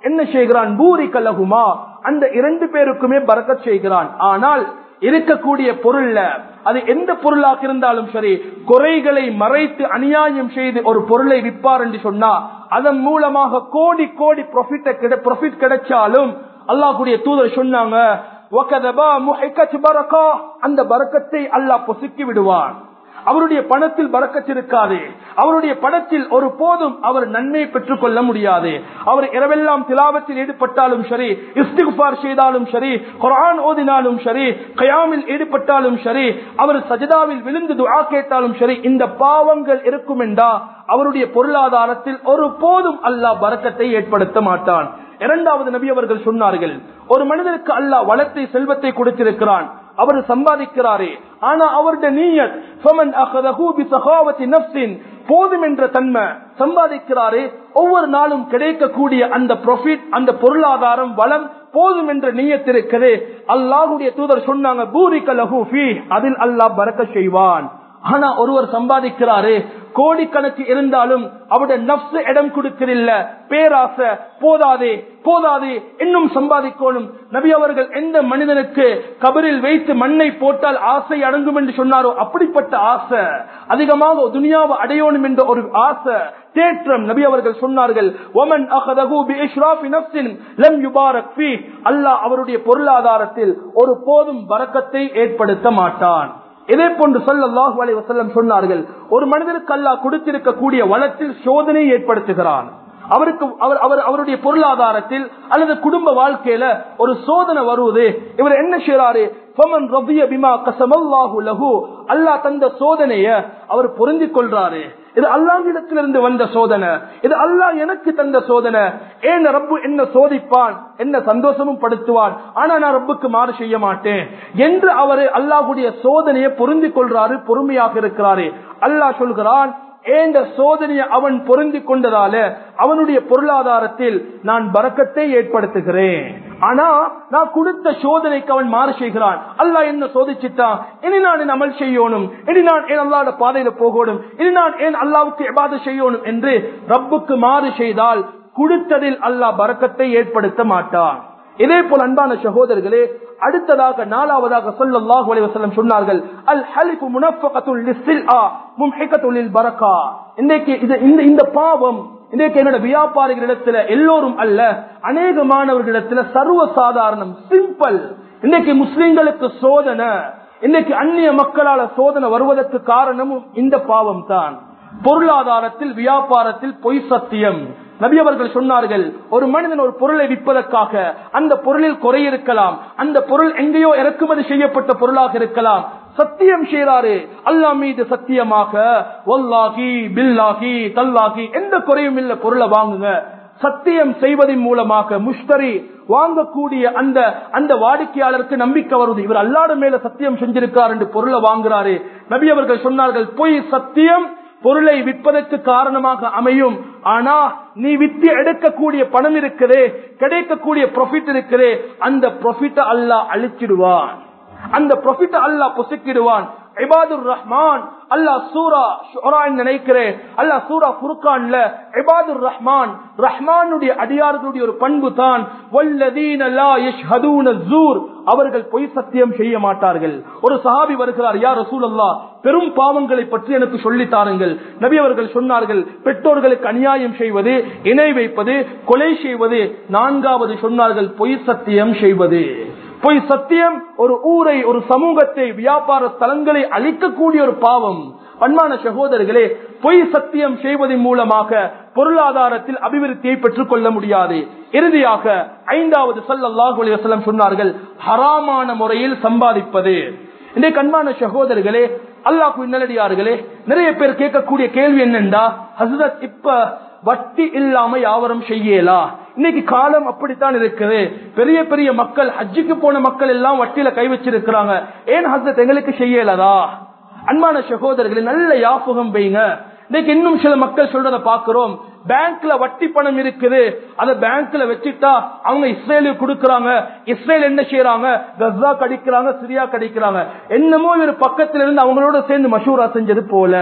என்ன செய்கிறான் பூரி கலகுமா அந்த இரண்டு பேருக்குமே பறக்கச் செய்கிறான் ஆனால் இருக்கக்கூடிய பொருள்ல அது எந்த பொருளாக இருந்தாலும் சரி குறைகளை மறைத்து அநியாயம் செய்து ஒரு பொருளை விற்பார் என்று சொன்னா அதன் மூலமாக கோடி கோடி ப்ராஃபிட் கிடைச்சாலும் அல்லாஹ்வுடைய தூதர் சொன்னாங்க "வகதபா முஹிக்கத் பரக்கா." அந்த பரக்கத்தை அல்லாஹ் பொசுக்கி விடுவான் அவருடைய பணத்தில் பறக்கச் இருக்காது அவருடைய பணத்தில் ஒரு போதும் அவர் நன்மையை பெற்றுக் கொள்ள முடியாது அவர் இரவெல்லாம் திலாவத்தில் ஈடுபட்டாலும் சரி இஸ்திகுபார் செய்தாலும் சரி குரான் ஓதினாலும் சரி கயாமில் ஈடுபட்டாலும் சரி அவர் சஜிதாவில் விழுந்து துஆ கேட்டாலும் சரி இந்த பாவங்கள் இருக்கும் என்றா அவருடைய பொருளாதாரத்தில் ஒரு போதும் அல்லாஹ் பறக்கத்தை ஏற்படுத்த மாட்டான் இரண்டாவது நபி அவர்கள் சொன்னார்கள் ஒரு மனிதனுக்கு அல்லாஹ் வளத்தை செல்வத்தை கொடுத்திருக்கிறான் அவர் சம்பாதிக்கிறாரே ஆனா அவருடைய நீயத் ஃபமன் அகதஹு பிசகாவத்தி நஃப்ஸின் போதும் என்ற தன்மை சம்பாதிக்கிறாரே ஒவ்வொரு நாளும் கிடைக்கக்கூடிய அந்த ப்ராஃபிட் அந்த பொருளாதாரம் வளம் போதும் என்ற நீயத் இருக்குது அல்லாஹ்வுடைய தூதர் சொன்னாங்க பூரிக லஹு ஃபீ அதில் அல்லாஹ் பரக்க செய்வான் ஆனா ஒருவர் சம்பாதிக்கிறாரு கோடிக்கணக்கு இருந்தாலும் அவருடைய நப்சு இடம் கொடுக்கறில்ல பேராசை போதாதே போதாதே இன்னும் சம்பாதிக்கணும் நபி அவர்கள் எந்த மனிதனுக்கு கபரில் வைத்து மண்ணை போட்டால் ஆசை அடங்கும் என்று சொன்னாரோ அப்படிப்பட்ட ஆசை அதிகமாக துனியாவை அடையணும் என்ற ஒரு ஆசை தேற்றம் நபி அவர்கள் சொன்னார்கள் ஒமன் அகதகு பி இஷ்ராஃபி நஃப்ஸின் லம் யுபாரக் ஃபீ அல்லாஹ் அவருடைய பொருளாதாரத்தில் ஒரு போதும் பரக்கத்தை ஏற்படுத்த மாட்டான் இதே போன்று சொல்லல்லாஹு அலைஹி வஸல்லம் சொன்னார்கள் ஒரு மனிதருக்கு அல்லாஹ் கொடுத்திருக்கக்கூடிய வளத்தில் சோதனை ஏற்படுத்துகிறான் அவருக்கு அவர் அவர் அவருடைய பொருளாதாரத்தில் அல்லது குடும்ப வாழ்க்கையில ஒரு சோதனை வருவது இவர் என்ன செய்யறாரு ஃபமன் ரபிய பிமா கசமல்லாஹு லஹு அல்லாஹ் தந்த சோதனைய அவர் பொருந்திக் கொள்றாரு இது அல்லாஹ்விடத்திலிருந்து வந்த சோதனை இது அல்லாஹ் எனக்கு தந்த சோதனை ஏன் ரப்பு என்ன சோதிப்பான் என்ன சந்தோஷமும் படுத்துவான் ஆனா நான் ரப்புக்கு மாறு செய்ய மாட்டேன் என்று அவரு அல்லாஹுடைய சோதனையை பொருந்திக் கொள்றாரு பொறுமையாக இருக்கிறாரு அல்லாஹ் சொல்கிறான் ஏண்ட சோதனையை அவன் பொருந்தி கொண்டதால அவனுடைய பொருளாதாரத்தில் நான் பறக்கத்தை ஏற்படுத்துகிறேன் ஆனா நான் கொடுத்த சோதனைக்கு அவன் மாறு செய்கிறான் அல்லாஹ் என்ன சோதிச்சுட்டான் இனி நான் என் அமல் செய்யணும் இனி நான் ஏன் அல்லாட பாதையில போகணும் இனி நான் ஏன் அல்லாவுக்கு எபாத செய்யணும் என்று ரப்புக்கு மாறு செய்தால் கொடுத்ததில் அல்லாஹ் பறக்கத்தை ஏற்படுத்த மாட்டான் இதே போல் அன்பான சகோதரர்களே அடுத்ததாக நாலாவதாக சொல்லல்லாஹு அலைஹி வஸல்லம் சொன்னார்கள் அல் ஹலிஃபு முனஃபகத்துல் லிஸ்ஸில்ஆ மும்ஹிகத்துல் லில் பரக்கா இன்னைக்கு இது இந்த இந்த பாவம் இன்னைக்கு என்னோட வியாபாரிகளிடத்துல எல்லோரும் அல்ல அநேகமானவர்களிடத்துல சர்வ சாதாரணம் சிம்பிள் இன்னைக்கு முஸ்லிம்களுக்கு சோதனை இன்னைக்கு அந்நிய மக்களால சோதனை வருவதற்கு காரணமும் இந்த பாவம் தான் பொருளாதாரத்தில் வியாபாரத்தில் பொய் சத்தியம் நபி அவர்கள் சொன்னார்கள் ஒரு மனிதன் ஒரு பொருளை விற்பதற்காக அந்த பொருளில் குறை இருக்கலாம் அந்த பொருள் எங்கேயோ இறக்குமதி செய்யப்பட்ட பொருளாக இருக்கலாம் சத்தியம் செய்யறாரு அல்லா மீது சத்தியமாக ஒல்லாகி பில்லாகி தல்லாகி எந்த குறையும் இல்ல பொருளை வாங்குங்க சத்தியம் செய்வதன் மூலமாக முஷ்டரி வாங்கக்கூடிய அந்த அந்த வாடிக்கையாளருக்கு நம்பிக்கை வருது இவர் அல்லாட மேல சத்தியம் செஞ்சிருக்கார் என்று பொருளை வாங்குறாரு நபி அவர்கள் சொன்னார்கள் பொய் சத்தியம் பொருளை விற்பதற்கு காரணமாக அமையும் ஆனா நீ வித்து எடுக்கக்கூடிய பணம் இருக்குதே கிடைக்கக்கூடிய ப்ராஃபிட் இருக்குதே அந்த ப்ராஃபிட்ட அல்லாஹ் அழிச்சிடுவான் அந்த ப்ராஃபிட்ட அல்லாஹ் பொசுக்கிடுவான் இபாதுர் ரஹ்மான் அல்லாஹ் சூரா ஷுரான் நினைக்கிறேன் அல்லாஹ் சூரா ஃபுர்கான்ல இபாதுர் ரஹ்மான் ரஹ்மானுடைய அடியார்களுடைய ஒரு பண்பு தான் வல்லதீன லா யஷ்ஹதூன ஸூர் அவர்கள் பொய் சத்தியம் செய்ய மாட்டார்கள் ஒரு சஹாபி வருகிறார் யார் ரசூலல்லாஹ் பெரும் பாவங்களை பற்றி எனக்கு சொல்லி தாருங்கள் நபி அவர்கள் சொன்னார்கள் பெற்றோர்களுக்கு அநியாயம் செய்வது இணை வைப்பது கொலை செய்வது நான்காவது சொன்னார்கள் பொய் சத்தியம் செய்வது பொய் சத்தியம் ஒரு ஊரை ஒரு சமூகத்தை வியாபார ஸ்தலங்களை அழிக்கக்கூடிய ஒரு பாவம் பண்பான சகோதரர்களே பொய் சத்தியம் செய்வதன் மூலமாக பொருளாதாரத்தில் அபிவிருத்தியை பெற்றுக் கொள்ள முடியாது இறுதியாக ஐந்தாவது சல்லாஹூ அலிவசலம் சொன்னார்கள் ஹராமான முறையில் சம்பாதிப்பது இன்றைக்கு அன்பான சகோதரர்களே அல்லாஹு நல்லடியார்களே நிறைய பேர் கேட்கக்கூடிய கேள்வி என்னண்டா ஹசரத் இப்ப வட்டி இல்லாம யாவரும் செய்யலா இன்னைக்கு காலம் அப்படித்தான் இருக்குது பெரிய பெரிய மக்கள் ஹஜ்ஜுக்கு போன மக்கள் எல்லாம் வட்டியில கை வச்சிருக்கிறாங்க ஏன் ஹசரத் எங்களுக்கு செய்யலதா அன்பான சகோதரர்களே நல்ல யாபகம் வைங்க இன்னைக்கு இன்னும் சில மக்கள் சொல்றத பாக்குறோம் பேங்க்ல வட்டி பணம் இருக்குது அத பேங்க்ல வச்சுட்டா அவங்க இஸ்ரேலுக்கு கொடுக்கறாங்க இஸ்ரேல் என்ன செய்யறாங்க கஸ்ஸா கடிக்கிறாங்க சிரியா கடிக்கிறாங்க என்னமோ ஒரு பக்கத்துல இருந்து அவங்களோட சேர்ந்து மஷூரா செஞ்சது போல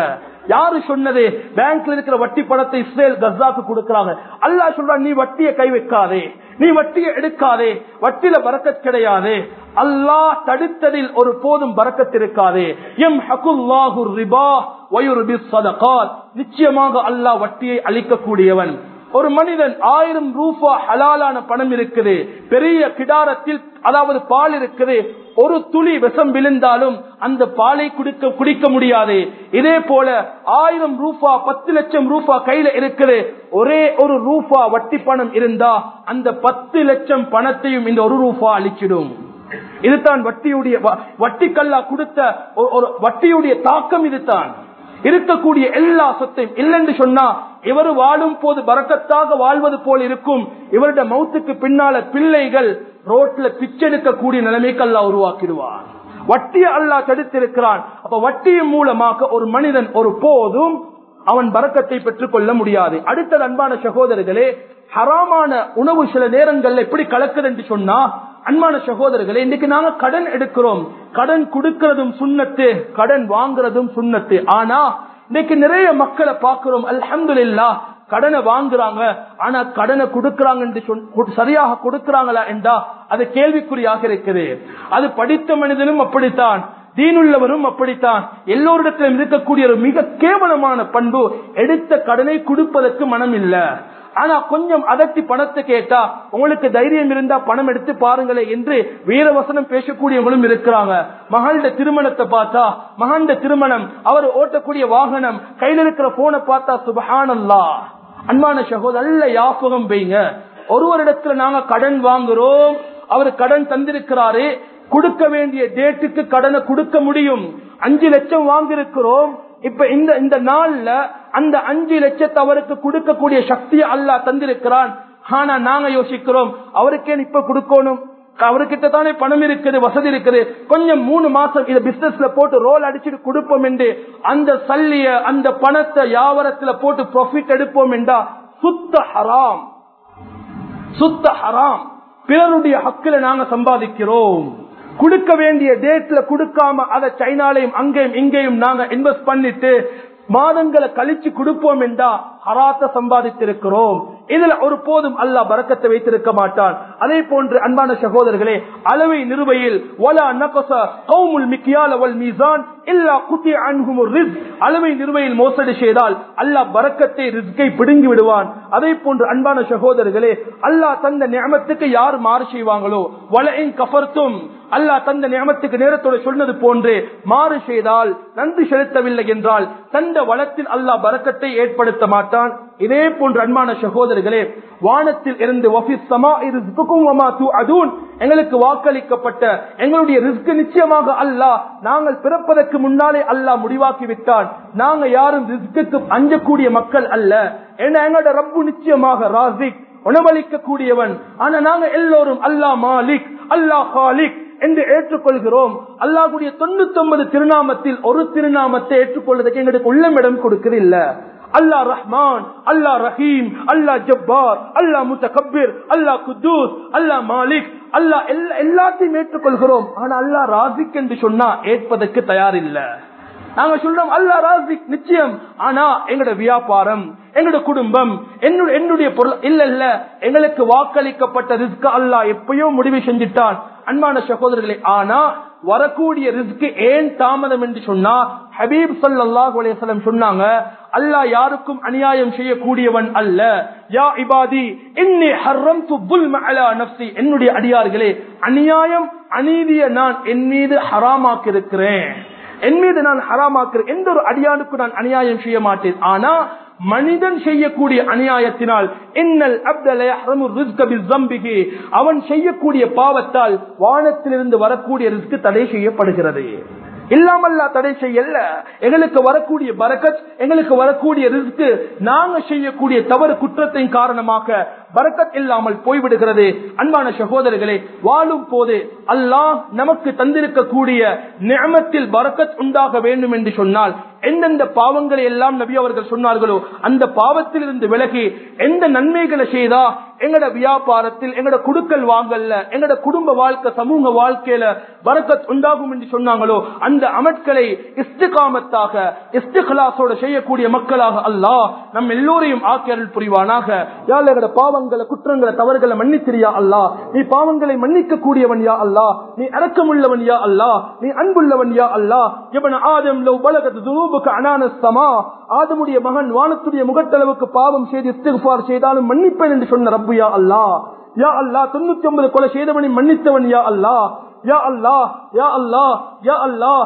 யாரு சொன்னது பேங்க்ல இருக்கிற வட்டி பணத்தை இஸ்ரேல் கசாக்கு கொடுக்கறாங்க அல்லாஹ் சொல்றான் நீ வட்டியை கை வைக்காதே நீ வட்டியை எடுக்காதே வட்டியில பறக்கத் கிடையாது அல்லாஹ் தடுத்ததில் ஒரு போதும் பறக்கத் இருக்காது எம் ஹகுல்லாஹு ரிபா வயுர்பி சதகாத் நிச்சயமாக அல்லாஹ் வட்டியை அளிக்கக்கூடியவன் ஒரு மனிதன் ஆயிரம் ரூபா ஹலாலான பணம் இருக்குது பெரிய கிடாரத்தில் அதாவது பால் இருக்குது ஒரு துளி விஷம் விழுந்தாலும் அந்த பாலை குடிக்க குடிக்க முடியாது இதே போல ஆயிரம் ரூபா பத்து லட்சம் ரூபா கையில இருக்குது ஒரே ஒரு ரூபா வட்டி பணம் இருந்தா அந்த பத்து லட்சம் பணத்தையும் இந்த ஒரு ரூபா அழிச்சிடும் இதுதான் வட்டியுடைய வ- வட்டிக்கல்லா கொடுத்த ஒரு- ஒரு வட்டியுடைய தாக்கம் இதுதான் இருக்கக்கூடிய எல்லா சொத்தையும் இல்லைன்னு சொன்னா இவர் வாழும் போது பறக்கத்தாக வாழ்வது போல் இருக்கும் இவருடைய மௌத்துக்கு பின்னால பிள்ளைகள் ரோட்ல பிச்செடுக்கக்கூடிய நிலைமைக்கு அல்லாஹ் உருவாக்கிடுவார் வட்டியை அல்லாஹ் தடுத்திருக்கிறான் அப்ப வட்டியின் மூலமாக ஒரு மனிதன் ஒரு போதும் அவன் பறக்கத்தை பெற்றுக் கொள்ள முடியாது அடுத்த அன்பான சகோதரர்களே ஹராமான உணவு சில நேரங்கள்ல எப்படி கலக்குது என்று சொன்னா அன்பான சகோதரர்களே இன்னைக்கு நாங்க கடன் எடுக்கிறோம் கடன் கொடுக்கிறதும் சுண்ணத்து கடன் வாங்குறதும் சுண்ணத்து ஆனா இன்னைக்கு நிறைய மக்களை பார்க்கிறோம் அல்ஹம்துலில்லாஹ் கடனை வாங்குறாங்க ஆனா கடனை கொடுக்கறாங்க என்று சொல்- சரியாக கொடுக்கறாங்களா என்றா அது கேள்விக்குறியாக இருக்குது அது படித்த மனிதனும் அப்படித்தான் தீனுள்ளவரும் அப்படித்தான் எல்லோரிடத்திலும் இருக்கக்கூடிய ஒரு மிக கேவலமான பண்பு எடுத்த கடனை கொடுப்பதற்கு மனம் இல்ல ஆனா கொஞ்சம் அதட்டி பணத்தை கேட்டா உங்களுக்கு தைரியம் இருந்தா பணம் எடுத்து பாருங்களே என்று வீரவசனம் பேசக்கூடியவங்களும் இருக்கிறாங்க மகள்ட திருமணத்தை பார்த்தா மகண்ட திருமணம் அவர் ஓட்டக்கூடிய வாகனம் கையில இருக்கிற போனை பார்த்தா சுபஹானல்லா அன்பான சகோதரர் நல்ல யாபகம் வைங்க ஒருவரிடத்துல நாங்க கடன் வாங்குறோம் அவர் கடன் தந்திருக்கிறாரு கொடுக்க வேண்டிய டேட்டுக்கு கடனை கொடுக்க முடியும் அஞ்சு லட்சம் வாங்கியிருக்கிறோம் இப்ப இந்த இந்த நாள்ல அந்த அஞ்சு லட்சத்தை அவருக்கு கொடுக்கக்கூடிய சக்தியை அல்லாஹ் தந்திருக்கிறான் ஆனா நாங்க யோசிக்கிறோம் அவருக்கே இப்ப கொடுக்கணும் அவர்கிட்ட தானே பணம் இருக்குது வசதி இருக்குது கொஞ்சம் மூணு மாசம் இதை பிசினஸ்ல போட்டு ரோல் அடிச்சுட்டு கொடுப்போம் என்று அந்த சல்லிய அந்த பணத்தை வியாபாரத்துல போட்டு ப்ராஃபிட் எடுப்போம் என்றா சுத்த ஹராம் சுத்த ஹராம் பிறருடைய ஹக்கில நாங்க சம்பாதிக்கிறோம் கொடுக்க வேண்டிய டேட்ல கொடுக்காம அதை சைனாலையும் அங்கேயும் இங்கேயும் நாங்க இன்வெஸ்ட் பண்ணிட்டு மாதங்களை கழிச்சு கொடுப்போம் என்றா ஹராத்த சம்பாதித்திருக்கிறோம் இதுல ஒரு போதும் அல்லாஹ் பறக்கத்தை வைத்திருக்க மாட்டான் அதே போன்று அன்பான சகோதரர்களே அளவை நிறுவையில் வலா நகச கௌமுல் மிக்கியால் அவள் மீசான் இல்லா குத்தி அன்ஹுமுர் ரிஸ் அளவை நிறுவையில் மோசடி செய்தால் அல்லாஹ் பறக்கத்தை ரிஸ்கை பிடுங்கி விடுவான் அதே போன்று அன்பான சகோதரர்களே அல்லாஹ் தந்த நியமத்துக்கு யார் மாறு செய்வாங்களோ வலையின் கஃபர்த்தும் அல்லாஹ் தந்த நியமத்துக்கு நேரத்தோட சொன்னது போன்று மாறு செய்தால் நன்றி செலுத்தவில்லை என்றால் தந்த வளத்தில் அல்லாஹ் பறக்கத்தை ஏற்படுத்த மாட்டான் இதே போன்று அன்பான சகோதரர்களே வானத்தில் இருந்து வஃபிஸ் ஸமாஇ ரிஸ்குக்கும் வமா துஅதூன் எங்களுக்கு வாக்களிக்கப்பட்ட எங்களுடைய ரிஸ்க் நிச்சயமாக அல்லாஹ் நாங்கள் பிறப்பதற்கு முன்னாலே அல்லாஹ் முடிவாக்கி விட்டான் நாங்க யாரும் ரிஸ்க்கு அஞ்சக்கூடிய மக்கள் அல்ல ஏன்னா எங்களோட ரப்பு நிச்சயமாக ராசிக் உணவளிக்க கூடியவன் ஆனா நாங்க எல்லோரும் அல்லாஹ் மாலிக் அல்லாஹ் ஹாலிக் என்று ஏற்றுக்கொள்கிறோம் அல்லாஹ்வுடைய தொண்ணூத்தி ஒன்பது திருநாமத்தில் ஒரு திருநாமத்தை ஏற்றுக்கொள்வதற்கு எங்களுக்கு உள்ளமிடம் கொடுக்கிறதில்ல அல்லாஹ் ரஹ்மான் அல்லாஹ் ரஹீம் அல்லாஹ் ஜப்பார் அல்லாஹ் முத்தகப்பிர் அல்லாஹ் குத்தூஸ் அல்லாஹ் மாலிக் அல்லாஹ் எல்லா- எல்லாத்தையும் ஏற்றுக்கொள்கிறோம் ஆனா அல்லாஹ் ராசிக் என்று சொன்னா ஏற்பதற்கு தயாரில்லை நாங்க சொல்றோம் அல்லா ராசிக் நிச்சயம் ஆனா எங்களோட வியாபாரம் எங்களோட குடும்பம் என்னுடைய என்னுடைய பொருள் இல்ல இல்ல எங்களுக்கு வாக்களிக்கப்பட்ட ரிஸ்க் அல்லாஹ் எப்பயோ முடிவு செஞ்சிட்டான் அன்பான சகோதரர்களே ஆனா வரக்கூடிய ரிஸ்க் ஏன் தாமதம் என்று சொன்னா ஹபீப் ஸல்லல்லாஹு அலைஹி வஸல்லம் சொன்னாங்க அல்லாஹ் யாருக்கும் அநியாயம் செய்யக்கூடியவன் அல்ல யா இபாதி இன்னி ஹர்ரம்து புல்ம அலா நஃப்ஸி என்னுடைய அடியார்களே அநியாயம் அநீதியை நான் என் மீது ஹராமாக்கி இருக்கிறேன் என் மீது நான் ஹராமாக்குறேன் எந்த ஒரு அடியானுக்கு நான் அநியாயம் செய்ய மாட்டேன் ஆனா மனிதன் செய்யக்கூடிய அநியாயத்தினால் இன்னல் அப்தல யஹ்ரமு ரிஸ்க பிஸ்ஸம்பிஹி அவன் செய்யக்கூடிய பாவத்தால் வானத்திலிருந்து வரக்கூடிய ரிஸ்க் தடை செய்யப்படுகிறது இல்லாமல்லா தடை செய்யல எங்களுக்கு வரக்கூடிய பரக்கத் எங்களுக்கு வரக்கூடிய ரிஸ்க் நாங்க செய்யக்கூடிய தவறு குற்றத்தின் காரணமாக பரக்கத் இல்லாமல் போய்விடுகிறது அன்பான சகோதரர்களே வாழும் போது அல்லாஹ் நமக்கு தந்திருக்கக்கூடிய நியமத்தில் பரக்கத் உண்டாக வேண்டும் என்று சொன்னால் எந்தெந்த பாவங்களை எல்லாம் நபி அவர்கள் சொன்னார்களோ அந்த பாவத்தில் இருந்து விலகி எந்த நன்மைகளை செய்தா எங்கட வியாபாரத்தில் எங்கட குடுக்கல் வாங்கல்ல எங்கட குடும்ப வாழ்க்கை சமூக வாழ்க்கையில பரக்கத் உண்டாகும் என்று சொன்னாங்களோ அந்த அமட்களை இஸ்திகாமத்தாக இஸ்திகலாசோட செய்யக்கூடிய மக்களாக அல்லாஹ் நம் எல்லோரையும் ஆக்கியருள் புரிவானாக யாழ் எங்கட பாவங்களை குற்றங்களை தவறுகளை மன்னித்திரியா அல்லாஹ் நீ பாவங்களை மன்னிக்க கூடியவன் யா அல்லாஹ் நீ இரக்கமுள்ளவன் யா அல்லாஹ் நீ அன்புள்ளவன் யா அல்லாஹ் இவன் ஆதம் லவ் பலகத் துனூபுக்கு அனான சமா ஆதமுடைய மகன் வானத்துடைய முகத்தளவுக்கு பாவம் செய்து இஸ்திஃபார் செய்தாலும் மன்னிப்பேன் என்று சொன்ன ரப்பு யா அல்லாஹ் யா அல்லாஹ் தொண்ணூத்தி ஒன்பது கொலை செய்தவனை மன்னித்தவன் யா அல்லாஹ் யா அல்லாஹ் யா அல்லாஹ் யா அல்லாஹ்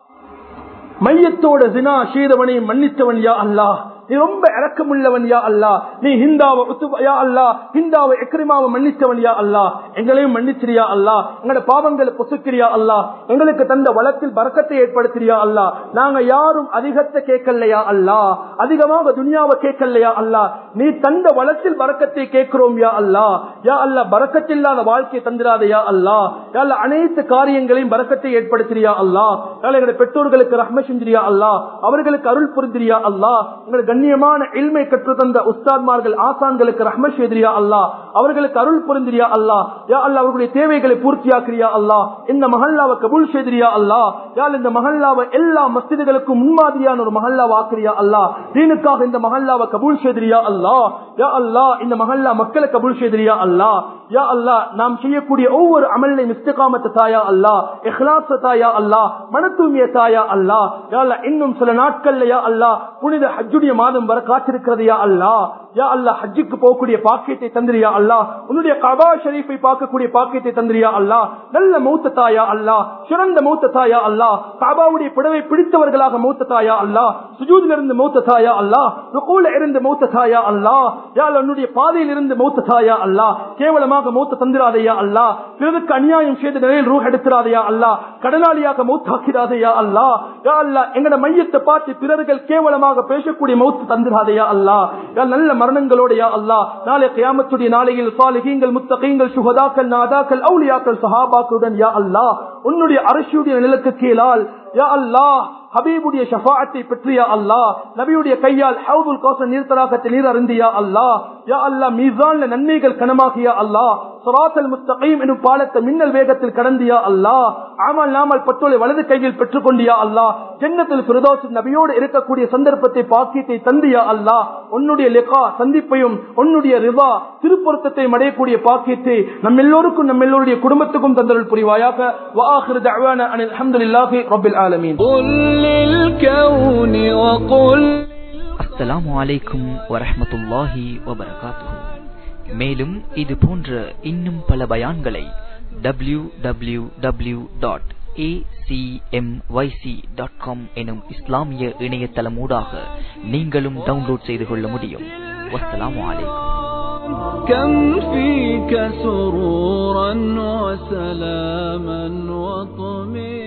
மையத்தோட ஜினா செய்தவனை மன்னித்தவன் யா அல்லாஹ் நீ ரொம்ப இறக்கமுள்ளவன் யா அல்லா நீ ஹிந்தாவை யா அல்லா ஹிந்தாவை எக்ரிமாவை மன்னித்தவன் யா அல்லா எங்களையும் மன்னிச்சிரியா அல்லா எங்களோட பாவங்களை பொசுக்கிறியா அல்லா எங்களுக்கு தந்த வளத்தில் பறக்கத்தை ஏற்படுத்திறியா அல்லா நாங்க யாரும் அதிகத்தை கேட்கலையா அல்லா அதிகமாக துனியாவை கேட்கலையா அல்லா நீ தந்த வளத்தில் பறக்கத்தை கேட்கிறோம் யா அல்லா யா அல்லா பறக்கத்தில்லாத வாழ்க்கையை தந்திராதையா அல்லா யா அல்லா அனைத்து காரியங்களையும் பறக்கத்தை ஏற்படுத்திறியா அல்லா எங்களுடைய பெற்றோர்களுக்கு ரஹ்ம செஞ்சிரியா அல்லா அவர்களுக்கு அருள் புரிந்திரியா அல்லா எங்களுக்கு கண்ணியமான இல்மை கற்று தந்த உஸ்தாத்மார்கள் ஆசான்களுக்கு ரஹ்ம செய்திரியா அல்லா அவர்களுக்கு அருள் புரிந்திரியா அல்லா யா அல்லா அவர்களுடைய தேவைகளை பூர்த்தியாக்கிறியா அல்லா இந்த மஹல்லாவை கபூல் செய்திரியா அல்லா யா இந்த மஹல்லாவை எல்லா மஸ்திதுகளுக்கும் முன்மாதிரியான ஒரு மஹல்லாவை ஆக்கிரியா அல்லா தீனுக்காக இந்த மஹல்லாவை கபூல் செய்திரியா அல்லா யா அல்லா இந்த மஹல்லா மக்களை கபூல் செய்திரியா அல்லா யா அல்லா நாம் செய்யக்கூடிய ஒவ்வொரு அமலையும் இஸ்திகாமத்தை தாயா அல்லா இஹ்லாச தாயா அல்லா மன தூய்மைய தாயா அல்லா யா அல்லா இன்னும் சில நாட்கள்ல யா அல்லா புனித ஹஜ்ஜுடைய மாதம் வர காத்திருக்கிறது யா அல்லா யா அல்லா ஹஜ்ஜுக்கு போகக்கூடிய பாக்கியத்தை தந்திரியா அல்லா உன்னுடைய கபா ஷரீஃபை பார்க்கக்கூடிய பாக்கியத்தை தந்திரியா அல்லா நல்ல மௌத்த தாயா அல்லா சிறந்த மௌத்த தாயா அல்லா காபாவுடைய புடவை பிடித்தவர்களாக மௌத்த தாயா அல்லா சுஜூதில் இருந்து மௌத்த தாயா அல்லா ருகூல இருந்து மௌத்த தாயா அல்லா யா அல்லா உன்னுடைய பாதையில் இருந்து மௌத்த தாயா அல்லா கேவலமாக மௌத்த தந்திராதையா அல்லா பிறருக்கு அநியாயம் செய்த நிலையில் ரூஹ் எடுத்துறாதையா அல்லா கடனாளியாக மௌத்தாக்கிறாதையா அல்லா யா அல்லா எங்கட மையத்தை பார்த்து பிறர்கள் கேவலமாக பேசக்கூடிய மௌத்து தந்திராதையா அல்லா யா நல்ல மரணங்களோட யா அல்லா நாளை கியாமத்துடைய நாளையில் சாலிகீங்கள் முத்தகீங்கள் சுகதாக்கள் நாதாக்கள் அவுலியாக்கள் சஹாபாக்களுடன் யா அல்லா உன்னுடைய அரசியுடைய நிலக்கு கீழால் யா அல்லா ஹபீபுடைய ஷஃபாத்தை பெற்றியா அல்லா நபியுடைய கையால் ஹவுதுல் கோசன் நீர்த்தராகத்தில் நீர் அருந்தியா அல்லா யா அல்லா மீசான்ல நன்மைகள் கனமாகியா அல்லா சுராத்தல் முஸ்தகீம் எனும் பாலத்தை மின்னல் வேகத்தில் கடந்தியா அல்லா ஆமல் நாமல் பட்டோலை வலது கையில் பெற்றுக் கொண்டியா அல்லா ஜன்னத்தில் பிரதோஷ் நபியோடு இருக்கக்கூடிய சந்தர்ப்பத்தை பாக்கியத்தை தந்தியா அல்லா உன்னுடைய லெகா சந்திப்பையும் உன்னுடைய ரிவா திருப்பொருத்தத்தை அடையக்கூடிய பாக்கியத்தை நம் எல்லோருக்கும் நம்ம எல்லோருடைய குடும்பத்துக்கும் தந்தருள் புரிவாயாக வாஹிர் தஅவானா அனில் அல்ஹம்துலில்லாஹி ரப்பில் ஆலமீன் قل للكون وقل அஸ்ஸலாமு அலைக்கும் வரஹ்மத்துல்லாஹி வபரகாத்துஹு மேலும் இது போன்ற இன்னும் பல பயான்களை W W W dot dot com எனும் இஸ்லாமிய இணையதளமூடாக நீங்களும் டவுன்லோட் செய்து கொள்ள முடியும் வஸ்ஸலாமு அலைக்கும் كم فيك سرورا وسلاما وطمئنا